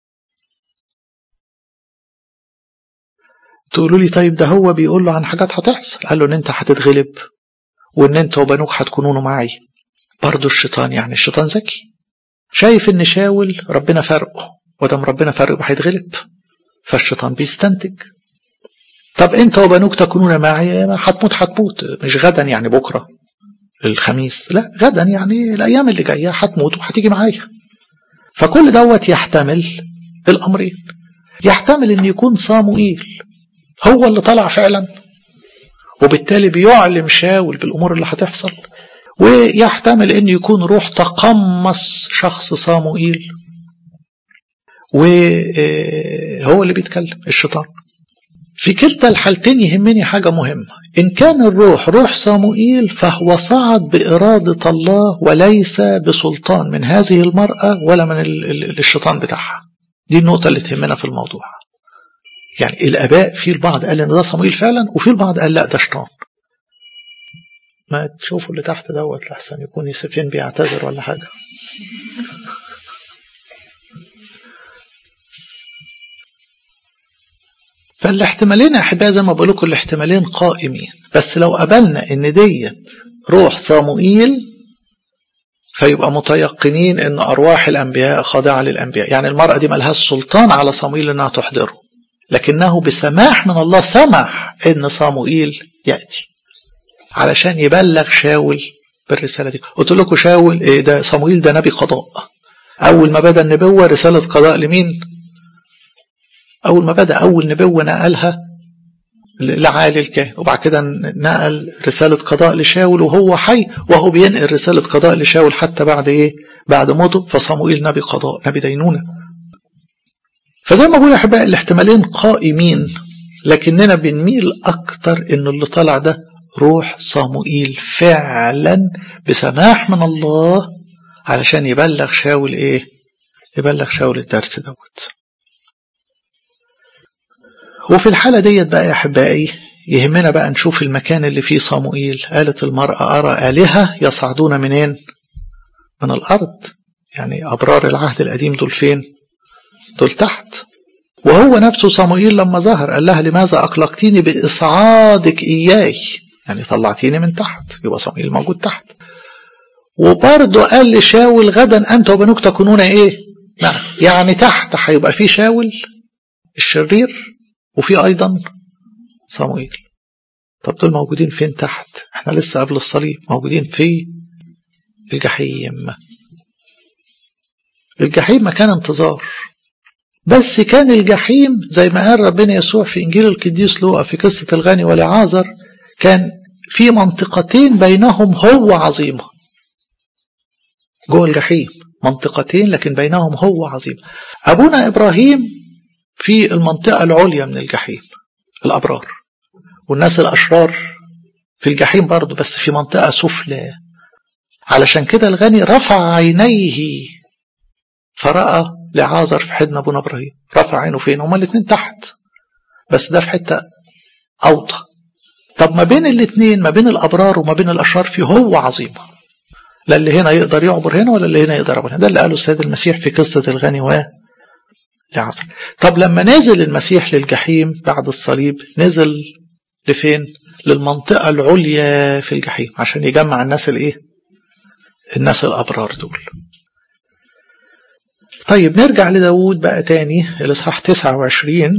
تقولوا لي طيب ده هو بيقول له عن حاجات هتحصل قال له ان انت هتتغلب وان انت وبنوك هتكونوا معي برضه الشيطان يعني الشيطان ذكي شايف ان شاول ربنا فرقه ودام ربنا فرقه هيتغلب فالشيطان بيستنتج طب انت وبنوك تكونون معي هتموت هتموت مش غدا يعني بكره الخميس لا غدا يعني الايام اللي جايه هتموت وهتيجي معايا فكل دوت يحتمل الامرين يحتمل ان يكون صاموئيل هو اللي طلع فعلا وبالتالي بيعلم شاول بالامور اللي هتحصل ويحتمل ان يكون روح تقمص شخص صاموئيل وهو اللي بيتكلم الشيطان في كلتا الحالتين يهمني حاجة مهمة إن كان الروح روح صموئيل فهو صعد بإرادة الله وليس بسلطان من هذه المرأة ولا من الشيطان بتاعها دي النقطة اللي تهمنا في الموضوع يعني الآباء في البعض قال إن ده صموئيل فعلا وفي البعض قال لا ده شيطان ما تشوفوا اللي تحت دوت لحسن يكون يوسفين بيعتذر ولا حاجة فالاحتمالين يا احبائي زي ما بقول لكم الاحتمالين قائمين بس لو قبلنا ان ديت روح صموئيل فيبقى متيقنين ان ارواح الانبياء خاضعه للانبياء يعني المراه دي ملهاش سلطان على صموئيل انها تحضره لكنه بسماح من الله سمح ان صموئيل ياتي علشان يبلغ شاول بالرساله دي قلت لكم شاول ايه ده صموئيل ده نبي قضاء اول ما بدا النبوه رساله قضاء لمين أول ما بدأ أول نبوة نقلها لعالي الكاهن وبعد كده نقل رسالة قضاء لشاول وهو حي وهو بينقل رسالة قضاء لشاول حتى بعد إيه بعد موته فصموئيل نبي قضاء نبي دينونة فزي ما بقول يا أحبائي الاحتمالين قائمين لكننا بنميل أكتر إن اللي طلع ده روح صموئيل فعلا بسماح من الله علشان يبلغ شاول إيه يبلغ شاول الدرس دوت وفي الحالة ديت بقى يا أحبائي يهمنا بقى نشوف المكان اللي فيه صموئيل قالت المرأة أرى آلهة يصعدون منين من الأرض يعني أبرار العهد القديم دول فين دول تحت وهو نفسه صموئيل لما ظهر قال لها لماذا أقلقتيني بإصعادك إياي يعني طلعتيني من تحت يبقى صموئيل موجود تحت وبرضه قال لشاول غدا أنت وبنوك تكونون إيه نعم يعني تحت هيبقى في شاول الشرير وفي أيضا صموئيل طب دول موجودين فين تحت احنا لسه قبل الصليب موجودين في الجحيم الجحيم مكان انتظار بس كان الجحيم زي ما قال ربنا يسوع في إنجيل القديس لوقا في قصة الغني والعازر كان في منطقتين بينهم هو عظيمة جوه الجحيم منطقتين لكن بينهم هو عظيم أبونا إبراهيم في المنطقة العليا من الجحيم الأبرار والناس الأشرار في الجحيم برضه بس في منطقة سفلى علشان كده الغني رفع عينيه فرأى لعازر في حضن أبونا إبراهيم رفع عينه فين هما الاتنين تحت بس ده في حتة أوطى طب ما بين الاتنين ما بين الأبرار وما بين الأشرار في هو عظيمة لا اللي هنا يقدر يعبر هنا ولا اللي هنا يقدر يعبر هنا ده اللي قاله السيد المسيح في قصة الغني و لعصر طب لما نزل المسيح للجحيم بعد الصليب نزل لفين للمنطقة العليا في الجحيم عشان يجمع الناس الايه الناس الأبرار دول طيب نرجع لداود بقى تاني الإصحاح 29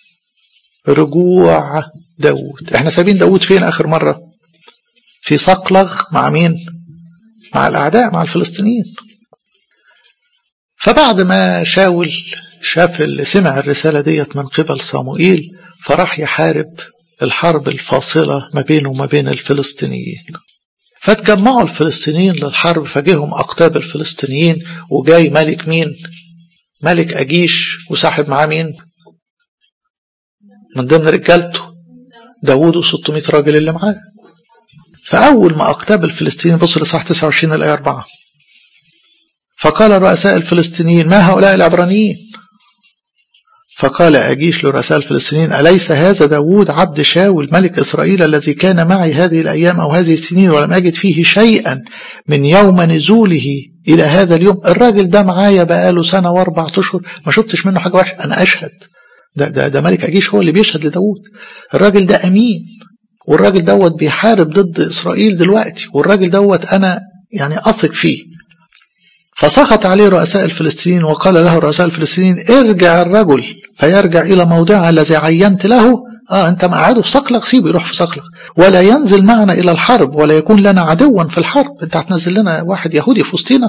رجوع داود احنا سايبين داود فين آخر مرة في صقلغ مع مين مع الأعداء مع الفلسطينيين فبعد ما شاول شاف اللي سمع الرسالة ديت من قبل صموئيل فراح يحارب الحرب الفاصلة ما بينه وما بين الفلسطينيين فتجمعوا الفلسطينيين للحرب فجيهم أقطاب الفلسطينيين وجاي ملك مين ملك أجيش وساحب معاه مين من ضمن رجالته داوود و600 راجل اللي معاه فأول ما أقطاب الفلسطينيين بص لصح 29 الآية 4 فقال رؤساء الفلسطينيين ما هؤلاء العبرانيين فقال أجيش لرؤساء الفلسطينيين أليس هذا داود عبد شاول ملك إسرائيل الذي كان معي هذه الأيام أو هذه السنين ولم أجد فيه شيئا من يوم نزوله إلى هذا اليوم الراجل ده معايا بقاله سنة وأربع أشهر ما شفتش منه حاجة وحشة أنا أشهد ده, ده, ده ملك أجيش هو اللي بيشهد لداود الراجل ده أمين والراجل دوت بيحارب ضد إسرائيل دلوقتي والراجل دوت أنا يعني أثق فيه فسخط عليه رؤساء الفلسطينيين وقال له رؤساء الفلسطينيين ارجع الرجل فيرجع إلى موضعه الذي عينت له آه أنت مقعده في صقلق سيبه يروح في صقلق ولا ينزل معنا إلى الحرب ولا يكون لنا عدوا في الحرب أنت هتنزل لنا واحد يهودي في وسطينا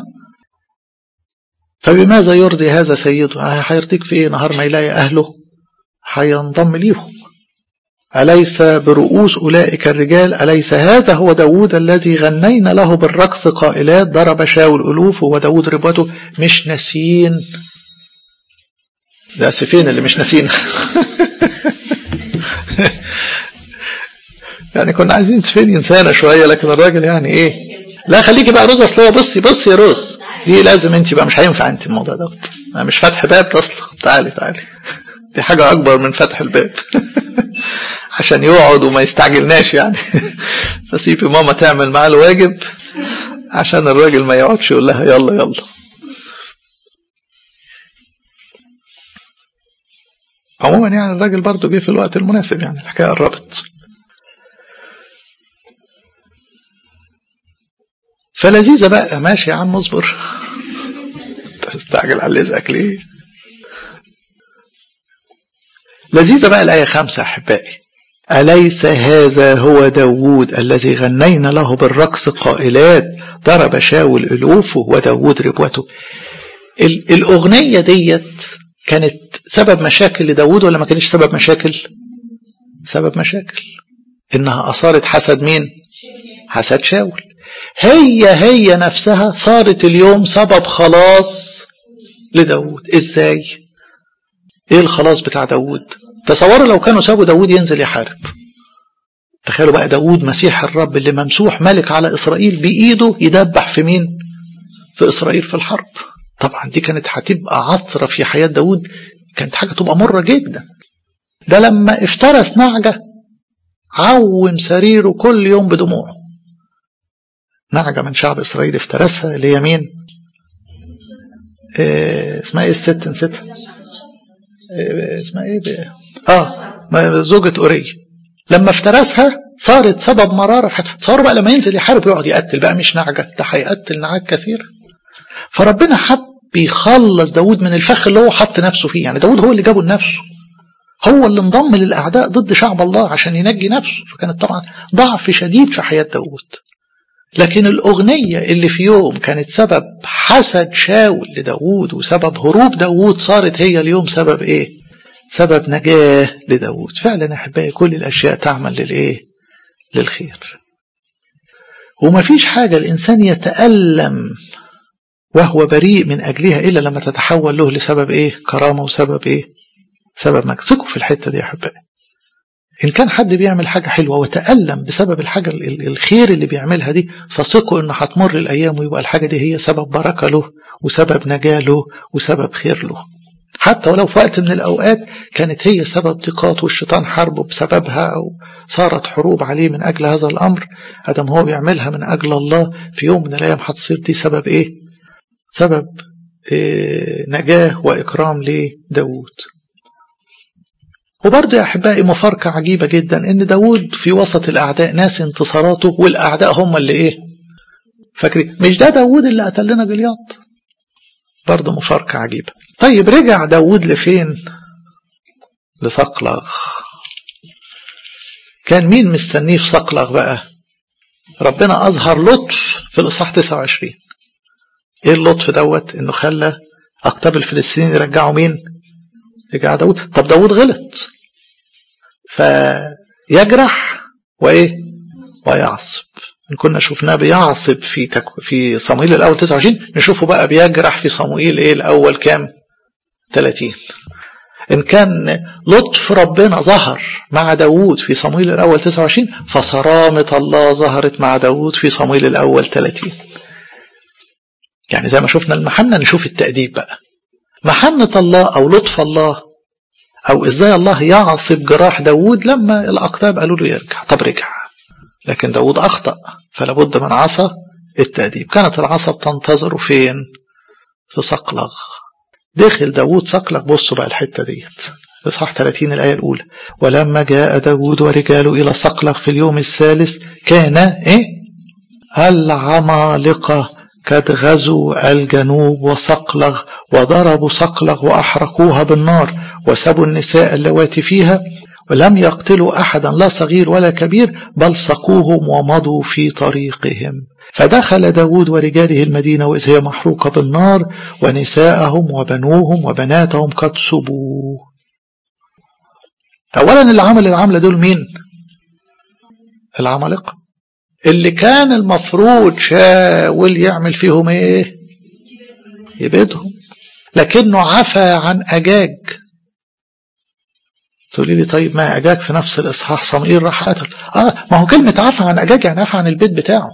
فبماذا يرضي هذا سيده هيرضيك في إيه نهار ما يلاقي أهله هينضم ليهم أليس برؤوس أولئك الرجال أليس هذا هو داود الذي غنينا له بالرقص قائلات ضرب شاول ألوف وداود ربوته مش ناسيين ده أسفين اللي مش ناسين يعني كنا عايزين فين ينسانا شويه لكن الراجل يعني ايه لا خليكي بقى روز اصل بصي بصي يا روز دي لازم انت بقى مش هينفع انت الموضوع دوت مش فتح باب اصلا تعالي تعالي دي حاجه اكبر من فتح الباب عشان يقعد وما يستعجلناش يعني فسيبي ماما تعمل معاه الواجب عشان الراجل ما يقعدش يقول لها يلا يلا عموما يعني الراجل برضه جه في الوقت المناسب يعني الحكايه قربت فلذيذه بقى ماشي يا عم اصبر انت مستعجل على رزقك ليه لذيذه بقى الايه خمسه احبائي أليس هذا هو داود الذي غنينا له بالرقص قائلات ضرب شاول ألوفه وداود ربوته الأغنية ديت كانت سبب مشاكل لداود ولا ما كانش سبب مشاكل سبب مشاكل إنها أثارت حسد مين حسد شاول هي هي نفسها صارت اليوم سبب خلاص لداود ازاي ايه الخلاص بتاع داود تصوروا لو كانوا سابوا داود ينزل يحارب تخيلوا بقى داود مسيح الرب اللي ممسوح ملك على إسرائيل بإيده يدبح في مين في إسرائيل في الحرب طبعا دي كانت هتبقى عثرة في حياة داود كانت حاجة تبقى مرة جدا ده لما افترس نعجة عوم سريره كل يوم بدموعه نعجة من شعب إسرائيل افترسها اللي هي مين إيه اسمها ايه الست نسيتها إيه اسمها ايه ده؟ اه زوجة أوري لما افترسها صارت سبب مرارة في حياته تصوروا بقى لما ينزل يحارب يقعد يقتل بقى مش نعجة ده هيقتل نعاج كثير فربنا حب يخلص داود من الفخ اللي هو حط نفسه فيه يعني داود هو اللي جابه لنفسه هو اللي انضم للأعداء ضد شعب الله عشان ينجي نفسه فكانت طبعا ضعف شديد في حياة داود لكن الأغنية اللي في يوم كانت سبب حسد شاول لداود وسبب هروب داود صارت هي اليوم سبب إيه سبب نجاة لداود فعلا أحبائي كل الأشياء تعمل للإيه للخير وما فيش حاجة الإنسان يتألم وهو بريء من أجلها إلا لما تتحول له لسبب إيه كرامة وسبب إيه سبب مكسكه في الحتة دي يا أحبائي إن كان حد بيعمل حاجة حلوة وتألم بسبب الحاجة الخير اللي بيعملها دي فثقوا إن هتمر الأيام ويبقى الحاجة دي هي سبب بركة له وسبب نجاة له وسبب خير له حتى ولو في وقت من الأوقات كانت هي سبب ضيقات والشيطان حاربه بسببها أو صارت حروب عليه من أجل هذا الأمر أدم هو بيعملها من أجل الله في يوم من الأيام هتصير دي سبب إيه؟ سبب إيه نجاة وإكرام لداود وبرضه يا أحبائي مفارقة عجيبة جدا إن داود في وسط الأعداء ناس انتصاراته والأعداء هم اللي إيه فاكرين مش ده داود اللي قتل لنا جلياط برضه مفارقة عجيبة طيب رجع داود لفين لصقلغ كان مين مستنيه في صقلغ بقى ربنا أظهر لطف في الإصحاح 29 إيه اللطف دوت إنه خلى أقطاب الفلسطينيين يرجعوا مين رجع داود طب داود غلط فيجرح وايه ويعصب ان كنا شفناه بيعصب في تك... في صموئيل الاول 29 نشوفه بقى بيجرح في صموئيل ايه الاول كام 30 ان كان لطف ربنا ظهر مع داود في صموئيل الاول 29 فصرامة الله ظهرت مع داود في صموئيل الاول 30 يعني زي ما شفنا المحنة نشوف التأديب بقى محنة الله أو لطف الله أو إزاي الله يعصب جراح داود لما الأقطاب قالوا له يرجع طب رجع لكن داود أخطأ فلا بد من عصا التأديب كانت العصا بتنتظره فين في صقلغ دخل داود صقلغ بصوا بقى الحتة ديت إصحاح 30 الآية الأولى ولما جاء داود ورجاله إلى صقلغ في اليوم الثالث كان إيه العمالقة قد غزوا الجنوب وصقلغ وضربوا صقلغ وأحرقوها بالنار وسبوا النساء اللواتي فيها ولم يقتلوا أحدا لا صغير ولا كبير بل سقوهم ومضوا في طريقهم فدخل داود ورجاله المدينة وإذ هي محروقة بالنار ونساءهم وبنوهم وبناتهم قد سبوا أولا اللي عمل العملة دول مين العمالقة اللي كان المفروض شاول يعمل فيهم ايه يبيدهم لكنه عفى عن أجاج تقولي لي طيب ما أجاج في نفس الإصحاح صمئيل راح قتل آه ما هو كلمة عفى عن أجاج يعني عفى عن البيت بتاعه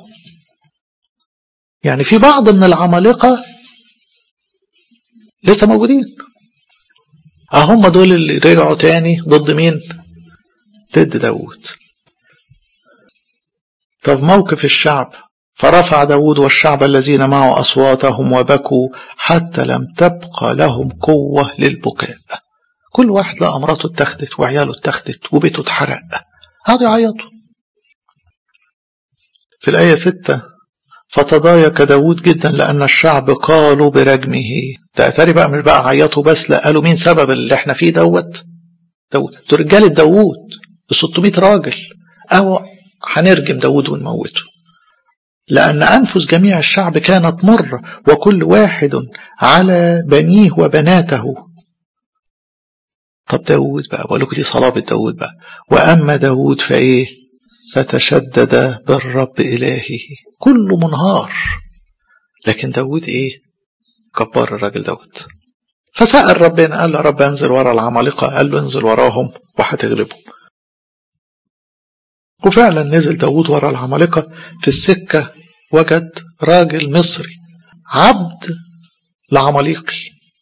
يعني في بعض من العمالقة لسه موجودين اه هم دول اللي رجعوا تاني ضد مين ضد داود طب موقف الشعب فرفع داود والشعب الذين معه أصواتهم وبكوا حتى لم تبقى لهم قوة للبكاء كل واحد لقى مراته اتخذت وعياله اتخذت وبيته اتحرق قعدوا يعيطوا في الآية ستة فتضايق داود جدا لأن الشعب قالوا برجمه ده أتاري بقى مش بقى عيطوا بس لا قالوا مين سبب اللي احنا فيه دوت داود دول رجالة داود ب 600 راجل أو هنرجم داود ونموته لأن أنفس جميع الشعب كانت مر وكل واحد على بنيه وبناته طب داود بقى بقول لكم دي صلابة داود بقى وأما داود فإيه فتشدد بالرب إلهه كله منهار لكن داود إيه كبار الراجل داود فسأل ربنا قال له رب انزل ورا العمالقة قال له انزل وراهم وهتغلبهم وفعلا نزل داود ورا العمالقة في السكة وجد راجل مصري عبد لعماليقي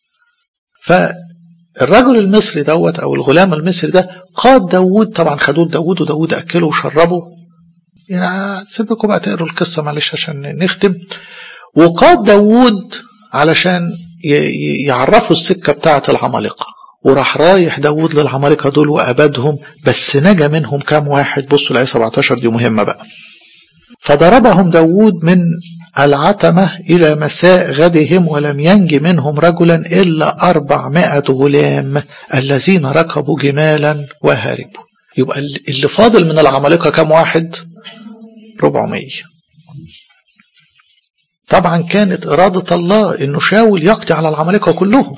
فالرجل المصري دوت او الغلام المصري ده قاد داود طبعا خدوه داود وداود اكله وشربه يعني سيبكم بقى تقروا القصة معلش عشان نختم وقاد داود علشان يعرفوا السكة بتاعة العمالقة وراح رايح داود للعمالقة دول وأبدهم بس نجا منهم كام واحد بصوا الآية 17 دي مهمة بقى فضربهم داود من العتمة إلى مساء غدهم ولم ينج منهم رجلا إلا أربعمائة غلام الذين ركبوا جمالا وهربوا يبقى اللي فاضل من العمالقة كام واحد 400 طبعا كانت إرادة الله إنه شاول يقضي على العمالقة كلهم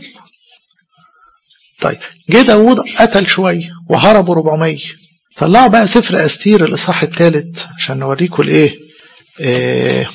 طيب جه داود قتل شوية وهربوا 400 طلعوا بقى سفر أستير الإصحاح الثالث عشان نوريكم الإيه إيه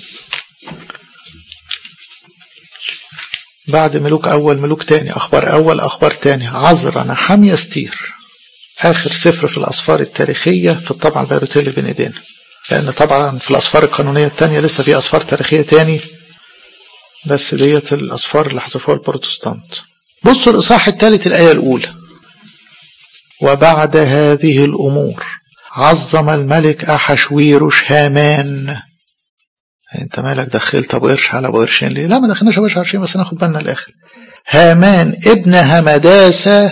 بعد ملوك أول ملوك تاني أخبار أول أخبار تاني عذرا نحمي أستير آخر سفر في الأسفار التاريخية في الطبعة البيروتية اللي بين إيدينا لأن طبعا في الأسفار القانونية التانية لسه في أسفار تاريخية تاني بس ديت الأسفار اللي حذفوها البروتستانت بصوا الإصحاح الثالث الآية الأولى وبعد هذه الأمور عظم الملك أحشويروش هامان انت مالك دخلت ابو قرش على ابو قرشين ليه لا ما دخلناش ابو قرشين بس ناخد بالنا الاخر هامان ابن همداسة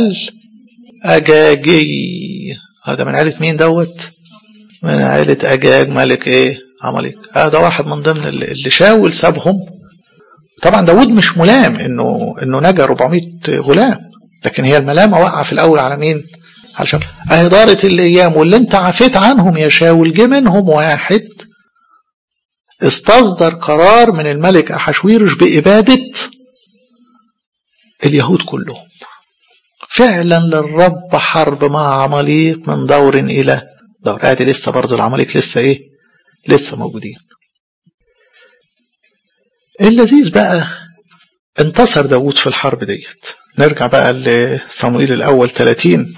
الأجاجي هذا من عائلة مين دوت من عائلة أجاج ملك ايه عماليق هذا واحد من ضمن اللي شاول سابهم طبعا داود مش ملام انه انه نجا 400 غلام لكن هي الملامه واقعه في الاول على مين؟ عشان اهي دارت الايام واللي انت عفيت عنهم يا شاول جه منهم واحد استصدر قرار من الملك احشويرش باباده اليهود كلهم فعلا للرب حرب مع عماليق من دور الى دور ادي لسه برضه العماليق لسه ايه؟ لسه موجودين اللذيذ بقى انتصر داود في الحرب ديت نرجع بقى لصموئيل الأول 30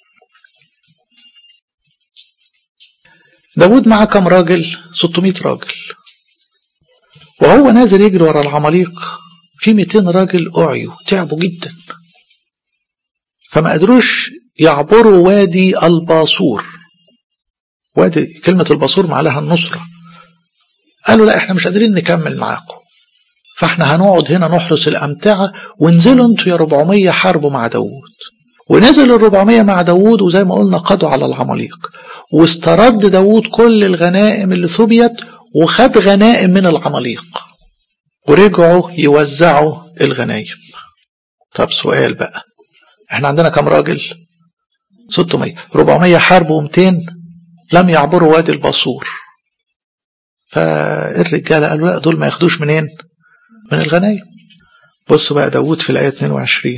داود معاه كم راجل 600 راجل وهو نازل يجري ورا العماليق في 200 راجل أعيوا تعبوا جدا فما قدروش يعبروا وادي الباصور وادي كلمة الباصور معناها النصرة قالوا لا احنا مش قادرين نكمل معاكم فاحنا هنقعد هنا نحرس الأمتعة وانزلوا انتوا يا 400 حاربوا مع داوود ونزل ال 400 مع داوود وزي ما قلنا قضوا على العماليق واسترد داوود كل الغنائم اللي ثبيت وخد غنائم من العماليق ورجعوا يوزعوا الغنائم طب سؤال بقى احنا عندنا كم راجل 600 400 حاربوا و200 لم يعبروا وادي الباصور فالرجاله قالوا لا دول ما ياخدوش منين من الغنايم بصوا بقى داود في الآية 22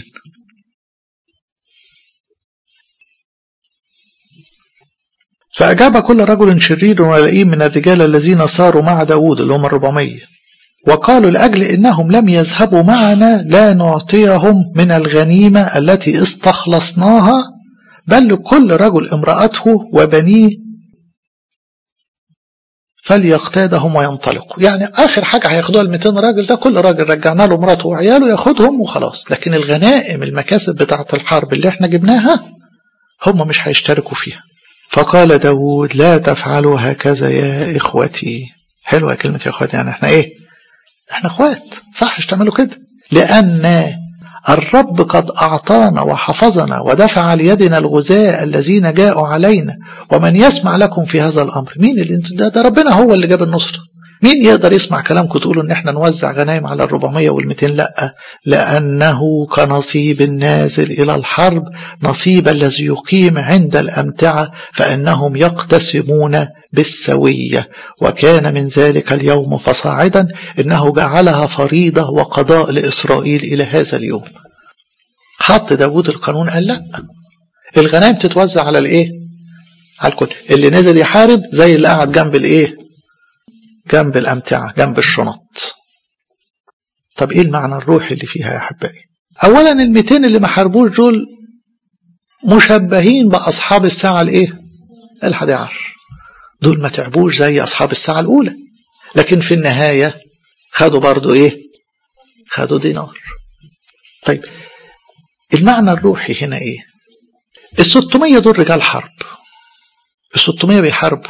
فأجاب كل رجل شرير ولئيم من الرجال الذين صاروا مع داود اللي هم الربعمية وقالوا لأجل إنهم لم يذهبوا معنا لا نعطيهم من الغنيمة التي استخلصناها بل لكل رجل امرأته وبنيه فليقتادهم وينطلقوا يعني آخر حاجة هياخدوها ال 200 راجل ده كل راجل رجعنا له مراته وعياله ياخدهم وخلاص لكن الغنائم المكاسب بتاعة الحرب اللي احنا جبناها هم مش هيشتركوا فيها فقال داود لا تفعلوا هكذا يا إخوتي حلوة كلمة يا إخوتي يعني احنا ايه احنا اخوات صح تعملوا كده لأن الرب قد أعطانا وحفظنا ودفع ليدنا الغزاة الذين جاءوا علينا ومن يسمع لكم في هذا الأمر مين اللي انتوا ده, ده ربنا هو اللي جاب النصرة مين يقدر يسمع كلامكم تقولوا ان احنا نوزع غنايم على الربعمية والمتين لا لأنه كنصيب النازل إلى الحرب نصيب الذي يقيم عند الأمتعة فإنهم يقتسمون بالسوية وكان من ذلك اليوم فصاعدا إنه جعلها فريضة وقضاء لإسرائيل إلى هذا اليوم حط داود القانون قال لا الغنائم تتوزع على الايه على الكل اللي نزل يحارب زي اللي قاعد جنب الايه جنب الأمتعة جنب الشنط طب إيه المعنى الروحي اللي فيها يا أحبائي أولا الميتين اللي ما حاربوش دول مشبهين بأصحاب الساعة الإيه الحادي عشر دول ما تعبوش زي أصحاب الساعة الأولى لكن في النهاية خدوا برضو إيه خدوا دينار طيب المعنى الروحي هنا إيه الستمية دول رجال حرب الستمية بيحاربوا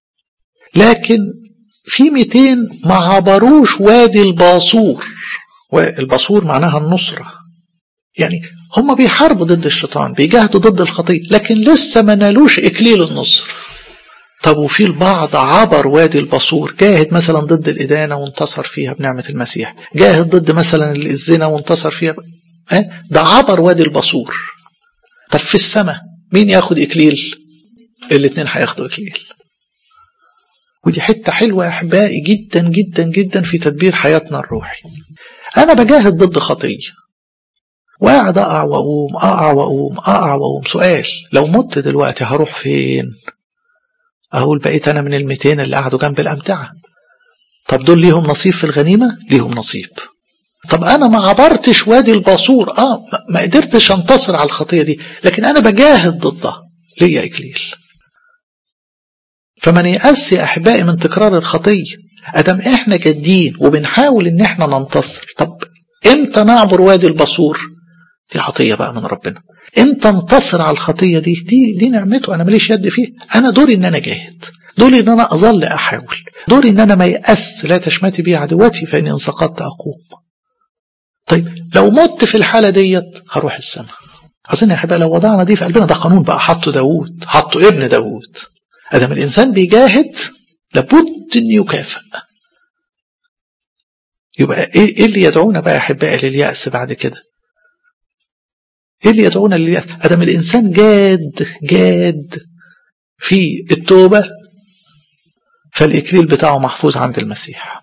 لكن في 200 ما عبروش وادي الباصور والباصور معناها النصرة يعني هم بيحاربوا ضد الشيطان بيجاهدوا ضد الخطية لكن لسه ما نالوش إكليل النصر طب وفي البعض عبر وادي الباصور جاهد مثلا ضد الإدانة وانتصر فيها بنعمة المسيح جاهد ضد مثلا الزنا وانتصر فيها ب... أه؟ ده عبر وادي الباصور طب في السماء مين ياخد إكليل الاثنين هياخدوا إكليل ودي حتة حلوة يا أحبائي جدا جدا جدا في تدبير حياتنا الروحي أنا بجاهد ضد خطية وقاعد أقع وأقوم أقع وأقوم أقع وأقوم سؤال لو مت دلوقتي هروح فين أقول بقيت أنا من الميتين اللي قعدوا جنب الأمتعة طب دول ليهم نصيب في الغنيمة ليهم نصيب طب أنا ما عبرتش وادي الباصور آه ما قدرتش أنتصر على الخطية دي لكن أنا بجاهد ضدها ليا إكليل فمن يأس يا أحبائي من تكرار الخطية أدم إحنا جادين وبنحاول إن إحنا ننتصر طب إمتى نعبر وادي البصور دي عطية بقى من ربنا إمتى انتصر على الخطية دي دي, دي نعمته أنا ماليش يد فيه أنا دوري إن أنا جاهد دوري إن أنا أظل أحاول دوري إن أنا ما يأس لا تشمتي بي عدواتي فإني إن سقطت أقوم طيب لو مت في الحالة ديت هروح السماء أظن يا أحبائي لو وضعنا دي في قلبنا ده قانون بقى حطه داوود حطه ابن داوود أدم الإنسان بيجاهد لابد أن يكافئ يبقى إيه اللي يدعونا بقى يا أحبائي لليأس بعد كده إيه اللي يدعونا لليأس أدم الإنسان جاد جاد في التوبة فالإكليل بتاعه محفوظ عند المسيح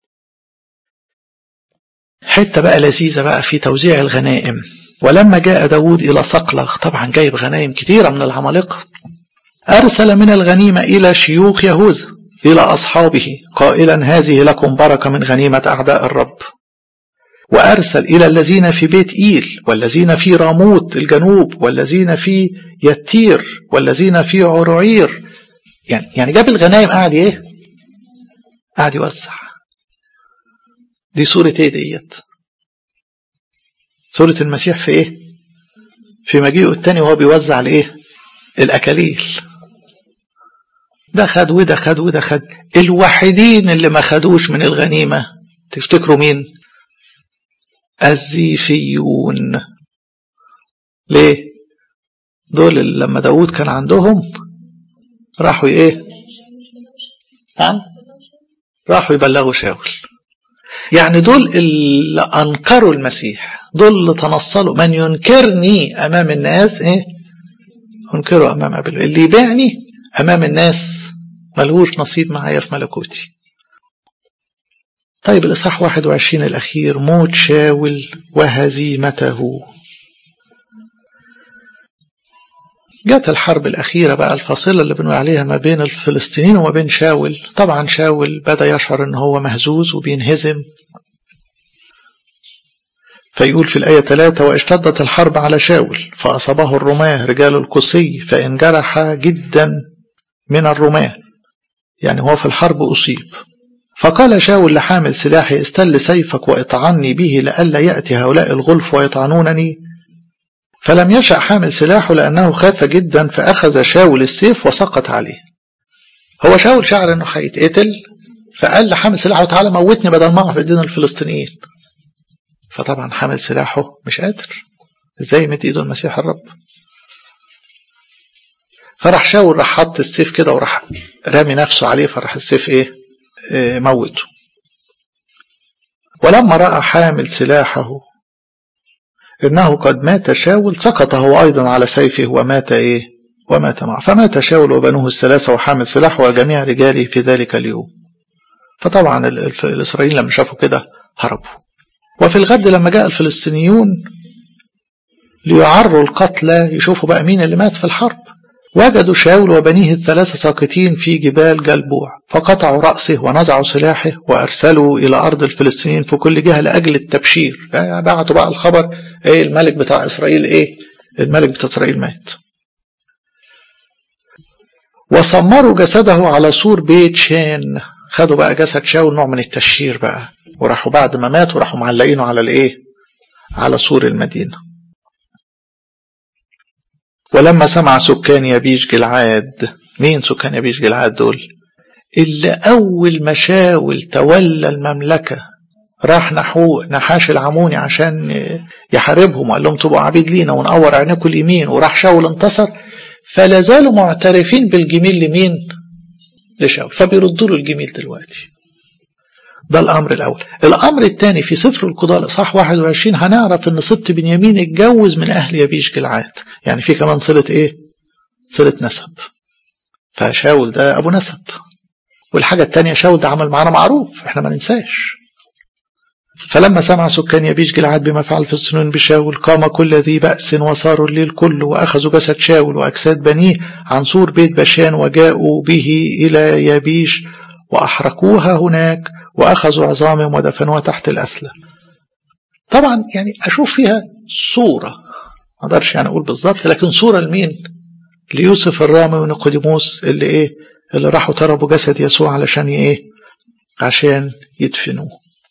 حتة بقى لذيذة بقى في توزيع الغنائم ولما جاء داود إلى صقلغ طبعا جايب غنائم كتيرة من العمالقة أرسل من الغنيمة إلى شيوخ يهوذا إلى أصحابه قائلا هذه لكم بركة من غنيمة أعداء الرب وأرسل إلى الذين في بيت إيل والذين في راموت الجنوب والذين في يتير والذين في عرعير يعني يعني جاب الغنايم قاعد إيه؟ قاعد يوزع دي سورة إيه ديت؟ سورة المسيح في إيه؟ في مجيئه التاني وهو بيوزع الإيه؟ الأكاليل ده خد وده خد وده خد الوحيدين اللي ما خدوش من الغنيمة تفتكروا مين الزيفيون ليه دول لما داود كان عندهم راحوا ايه نعم راحوا يبلغوا شاول يعني دول اللي انكروا المسيح دول اللي تنصلوا من ينكرني امام الناس ايه انكره امام ابي اللي يبيعني امام الناس ملهوش نصيب معايا في ملكوتي طيب الإصحاح 21 الأخير موت شاول وهزيمته جت الحرب الأخيرة بقى الفاصلة اللي بنقول عليها ما بين الفلسطينيين وما بين شاول طبعا شاول بدأ يشعر ان هو مهزوز وبينهزم فيقول في الآية 3 واشتدت الحرب على شاول فأصابه الرماة رجال القصي فإن جرح جدا من الرماة يعني هو في الحرب أصيب فقال شاول لحامل سلاحي استل سيفك واطعني به لئلا يأتي هؤلاء الغلف ويطعنونني فلم يشأ حامل سلاحه لأنه خاف جدا فأخذ شاول السيف وسقط عليه هو شاول شعر أنه هيتقتل فقال لحامل سلاحه تعالى موتني بدل ما أقع في إيدين الفلسطينيين فطبعا حامل سلاحه مش قادر ازاي يمد ايده المسيح الرب فراح شاول راح حط السيف كده وراح رامي نفسه عليه فراح السيف ايه, إيه موته ولما رأى حامل سلاحه إنه قد مات شاول سقط هو أيضا على سيفه ومات إيه ومات معه فمات شاول وبنوه الثلاثة وحامل سلاحه وجميع رجاله في ذلك اليوم فطبعا الإسرائيليين لما شافوا كده هربوا وفي الغد لما جاء الفلسطينيون ليعروا القتلى يشوفوا بقى مين اللي مات في الحرب وجدوا شاول وبنيه الثلاثة ساقطين في جبال جلبوع فقطعوا رأسه ونزعوا سلاحه وأرسلوا إلى أرض الفلسطينيين في كل جهة لأجل التبشير بعتوا بقى الخبر إيه الملك بتاع إسرائيل إيه الملك بتاع إسرائيل مات وسمروا جسده على سور بيت شان خدوا بقى جسد شاول نوع من التشهير بقى وراحوا بعد ما مات وراحوا معلقينه على الايه على سور المدينة ولما سمع سكان يبيش جلعاد مين سكان يبيش جلعاد دول اللي أول ما شاول تولى المملكة راح نحو نحاش العموني عشان يحاربهم وقال لهم تبقوا عبيد لينا ونقور عينيكم اليمين وراح شاول انتصر فلا زالوا معترفين بالجميل لمين لشاول فبيردوا له الجميل دلوقتي ده الأمر الأول الأمر الثاني في سفر القضاء الإصحاح 21 هنعرف إن سبط بنيامين اتجوز من أهل يبيش جلعاد يعني في كمان صلة إيه صلة نسب فشاول ده أبو نسب والحاجة الثانية شاول ده عمل معانا معروف احنا ما ننساش فلما سمع سكان يبيش جلعاد بما فعل في السنون بشاول قام كل ذي بأس وصاروا الليل كله وأخذوا جسد شاول وأجساد بنيه عن سور بيت بشان وجاءوا به إلى يبيش وأحرقوها هناك وأخذوا عظامهم ودفنوها تحت الأثلة طبعا يعني أشوف فيها صورة ما أقدرش يعني أقول بالظبط لكن صورة لمين ليوسف الرامي ونيقوديموس اللي إيه اللي راحوا طلبوا جسد يسوع علشان إيه عشان يدفنوه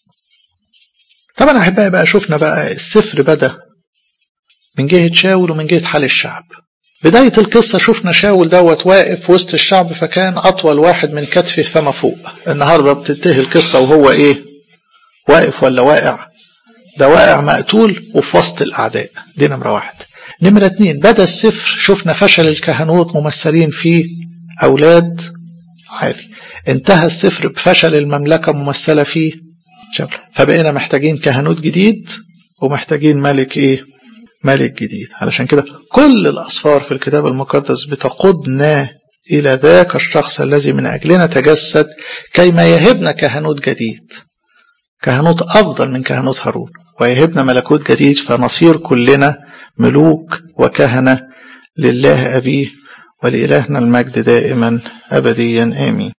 طبعا أحبائي بقى شفنا بقى السفر بدأ من جهة شاول ومن جهة حال الشعب بداية القصة شفنا شاول دوت واقف وسط الشعب فكان أطول واحد من كتفه فما فوق النهاردة بتنتهي القصة وهو إيه واقف ولا واقع ده واقع مقتول وفي وسط الأعداء دي نمرة واحد نمرة اتنين بدأ السفر شفنا فشل الكهنوت ممثلين فيه أولاد عالي انتهى السفر بفشل المملكة ممثلة فيه شاول فبقينا محتاجين كهنوت جديد ومحتاجين ملك إيه ملك جديد علشان كده كل الأسفار في الكتاب المقدس بتقودنا إلى ذاك الشخص الذي من أجلنا تجسد كيما يهبنا كهنوت جديد كهنوت أفضل من كهنوت هارون ويهبنا ملكوت جديد فنصير كلنا ملوك وكهنة لله أبيه ولإلهنا المجد دائما أبديا آمين